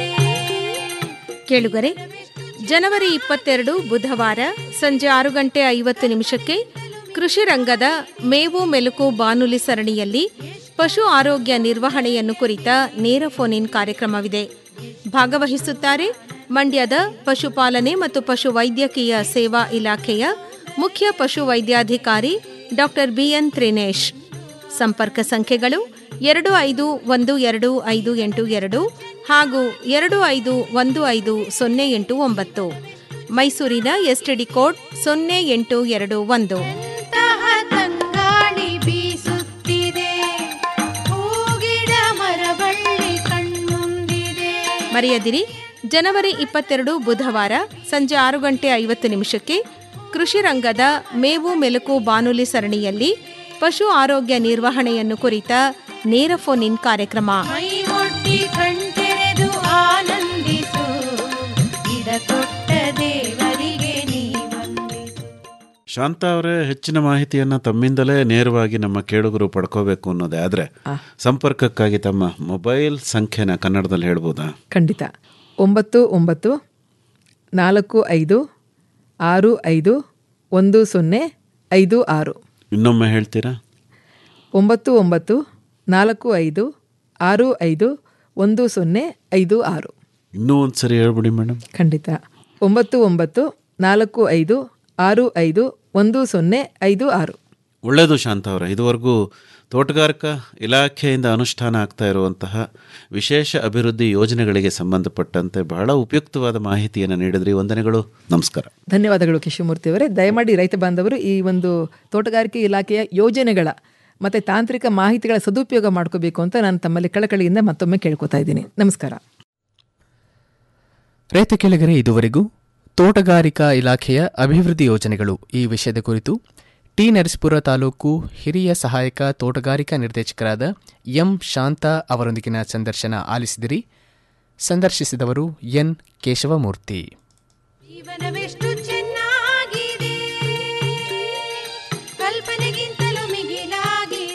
ಕೇಳುಗರೆ ಜನವರಿ ಇಪ್ಪತ್ತೆರಡು ಬುಧವಾರ ಸಂಜೆ ಆರು ಗಂಟೆ ಐವತ್ತು ನಿಮಿಷಕ್ಕೆ ಕೃಷಿ ರಂಗದ ಮೇವು ಮೆಲುಕು ಬಾನುಲಿ ಸರಣಿಯಲ್ಲಿ ಪಶು ಆರೋಗ್ಯ ನಿರ್ವಹಣೆಯನ್ನು ಕುರಿತ ನೇರ ಫೋನ್ ಇನ್ ಕಾರ್ಯಕ್ರಮವಿದೆ ಭಾಗವಹಿಸುತ್ತಾರೆ ಮಂಡ್ಯದ ಪಶುಪಾಲನೆ ಮತ್ತು ಪಶು ವೈದ್ಯಕೀಯ ಸೇವಾ ಇಲಾಖೆಯ ಮುಖ್ಯ ಪಶು ವೈದ್ಯಾಧಿಕಾರಿ ಡಾಕ್ಟರ್ ಬಿಎನ್ ತ್ರಿನೇಶ್ ಸಂಪರ್ಕ ಸಂಖ್ಯೆಗಳು ಎರಡು ಐದು ಒಂದು ಎರಡು ಐದು ಎಂಟು ಎರಡು ಹಾಗೂ ಎರಡು ಐದು ಒಂದು ಐದು ಸೊನ್ನೆ ಎಂಟು ಒಂಬತ್ತು ಮೈಸೂರಿನ ಎಸ್ಟಿಡಿ ಕೋಡ್ ಸೊನ್ನೆ ಎಂಟು ಎರಡು ಒಂದು ತಹ ತಂಗಾಳಿ ಬೀಸುತ್ತಿದೆ ಹೂಗಿಡ ಮರಬಳ್ಳಿ ಕಣ್ಮುಂದಿದೆ ಮರೆಯದಿರಿ ಜನವರಿ ಇಪ್ಪತ್ತೆರಡು ಬುಧವಾರ ಸಂಜೆ ಆರು ಗಂಟೆ ಐವತ್ತು ನಿಮಿಷಕ್ಕೆ ಕೃಷಿ ರಂಗದ ಮೇವು ಮೆಲುಕು ಬಾನುಲಿ ಸರಣಿಯಲ್ಲಿ ಪಶು ಆರೋಗ್ಯ ನಿರ್ವಹಣೆಯನ್ನು ಕುರಿತ ನೇರ ಫೋನ್ ಇನ್ ಕಾರ್ಯಕ್ರಮ ಮೈ ಒಡ್ಡಿ ಕಣ್ತೆರೆದು ಆನಂದಿಸು ಗಿಡ ತೊಟ್ಟ ದೇವರಿಗೆ ನೀ ವಂದಿಸು ಶಾಂತ ಅವರೇ ಹೆಚ್ಚಿನ ಮಾಹಿತಿಯನ್ನು ತಮ್ಮಿಂದಲೇ ನೇರವಾಗಿ ನಮ್ಮ ಕೇಳುಗರು ಪಡ್ಕೋಬೇಕು ಅನ್ನೋದೇ ಆದರೆ ಸಂಪರ್ಕಕ್ಕಾಗಿ ತಮ್ಮ ಮೊಬೈಲ್ ಸಂಖ್ಯೆನ ಕನ್ನಡದಲ್ಲಿ ಹೇಳ್ಬೋದಾ ಖಂಡಿತ ಒಂಬತ್ತು ಒಂಬತ್ತು ನಾಲ್ಕು ಐದು ಆರು ಐದು ಒಂದು ಸೊನ್ನೆ ಐದು ಆರು ಇನ್ನೊಮ್ಮೆ ಹೇಳ್ತೀರಾ ಒಂಬತ್ತು ಒಂಬತ್ತು ನಾಲ್ಕು ಐದು ಆರು ಐದು ಒಂದು ಸೊನ್ನೆ ಐದು ಆರು ಇನ್ನೂ ಒಂದು ಸರಿ ಹೇಳ್ಬಿಡಿ ಮೇಡಮ್ ಖಂಡಿತ ಒಂಬತ್ತು ಒಂಬತ್ತು ನಾಲ್ಕು ಐದು ಆರು ಐದು ಒಂದು ಸೊನ್ನೆ ಐದು ಆರು ಒಳ್ಳೆಯದು ಶಾಂತ ಅವರ ಇದುವರೆಗೂ ತೋಟಗಾರಿಕಾ ಇಲಾಖೆಯಿಂದ ಅನುಷ್ಠಾನ ಆಗ್ತಾ ಇರುವಂತಹ ವಿಶೇಷ ಅಭಿವೃದ್ಧಿ ಯೋಜನೆಗಳಿಗೆ ಸಂಬಂಧಪಟ್ಟಂತೆ ಬಹಳ ಉಪಯುಕ್ತವಾದ ಮಾಹಿತಿಯನ್ನು ನೀಡಿದ್ರಿ ವಂದನೆಗಳು ನಮಸ್ಕಾರ ಧನ್ಯವಾದಗಳು ಕಿಶಮೂರ್ತಿ ಅವರೇ ದಯಮಾಡಿ ರೈತ ಬಾಂಧವರು ಈ ಒಂದು ತೋಟಗಾರಿಕೆ ಇಲಾಖೆಯ ಯೋಜನೆಗಳ ಮತ್ತು ತಾಂತ್ರಿಕ ಮಾಹಿತಿಗಳ ಸದುಪಯೋಗ ಮಾಡ್ಕೋಬೇಕು ಅಂತ ನಾನು ತಮ್ಮಲ್ಲಿ ಕಳಕಳಿಯಿಂದ ಮತ್ತೊಮ್ಮೆ ಕೇಳ್ಕೊತಾ ಇದ್ದೀನಿ ನಮಸ್ಕಾರ ರೈತ ಕೇಳಿಗರೆ ಇದುವರೆಗೂ ತೋಟಗಾರಿಕಾ ಇಲಾಖೆಯ ಅಭಿವೃದ್ಧಿ ಯೋಜನೆಗಳು ಈ ವಿಷಯದ ಕುರಿತು ಟಿ ನರಸೀಪುರ ತಾಲೂಕು ಹಿರಿಯ ಸಹಾಯಕ ತೋಟಗಾರಿಕಾ ನಿರ್ದೇಶಕರಾದ ಎಂ ಶಾಂತ ಅವರೊಂದಿಗಿನ ಸಂದರ್ಶನ ಆಲಿಸಿದಿರಿ ಸಂದರ್ಶಿಸಿದವರು ಎನ್ ಕೇಶವಮೂರ್ತಿ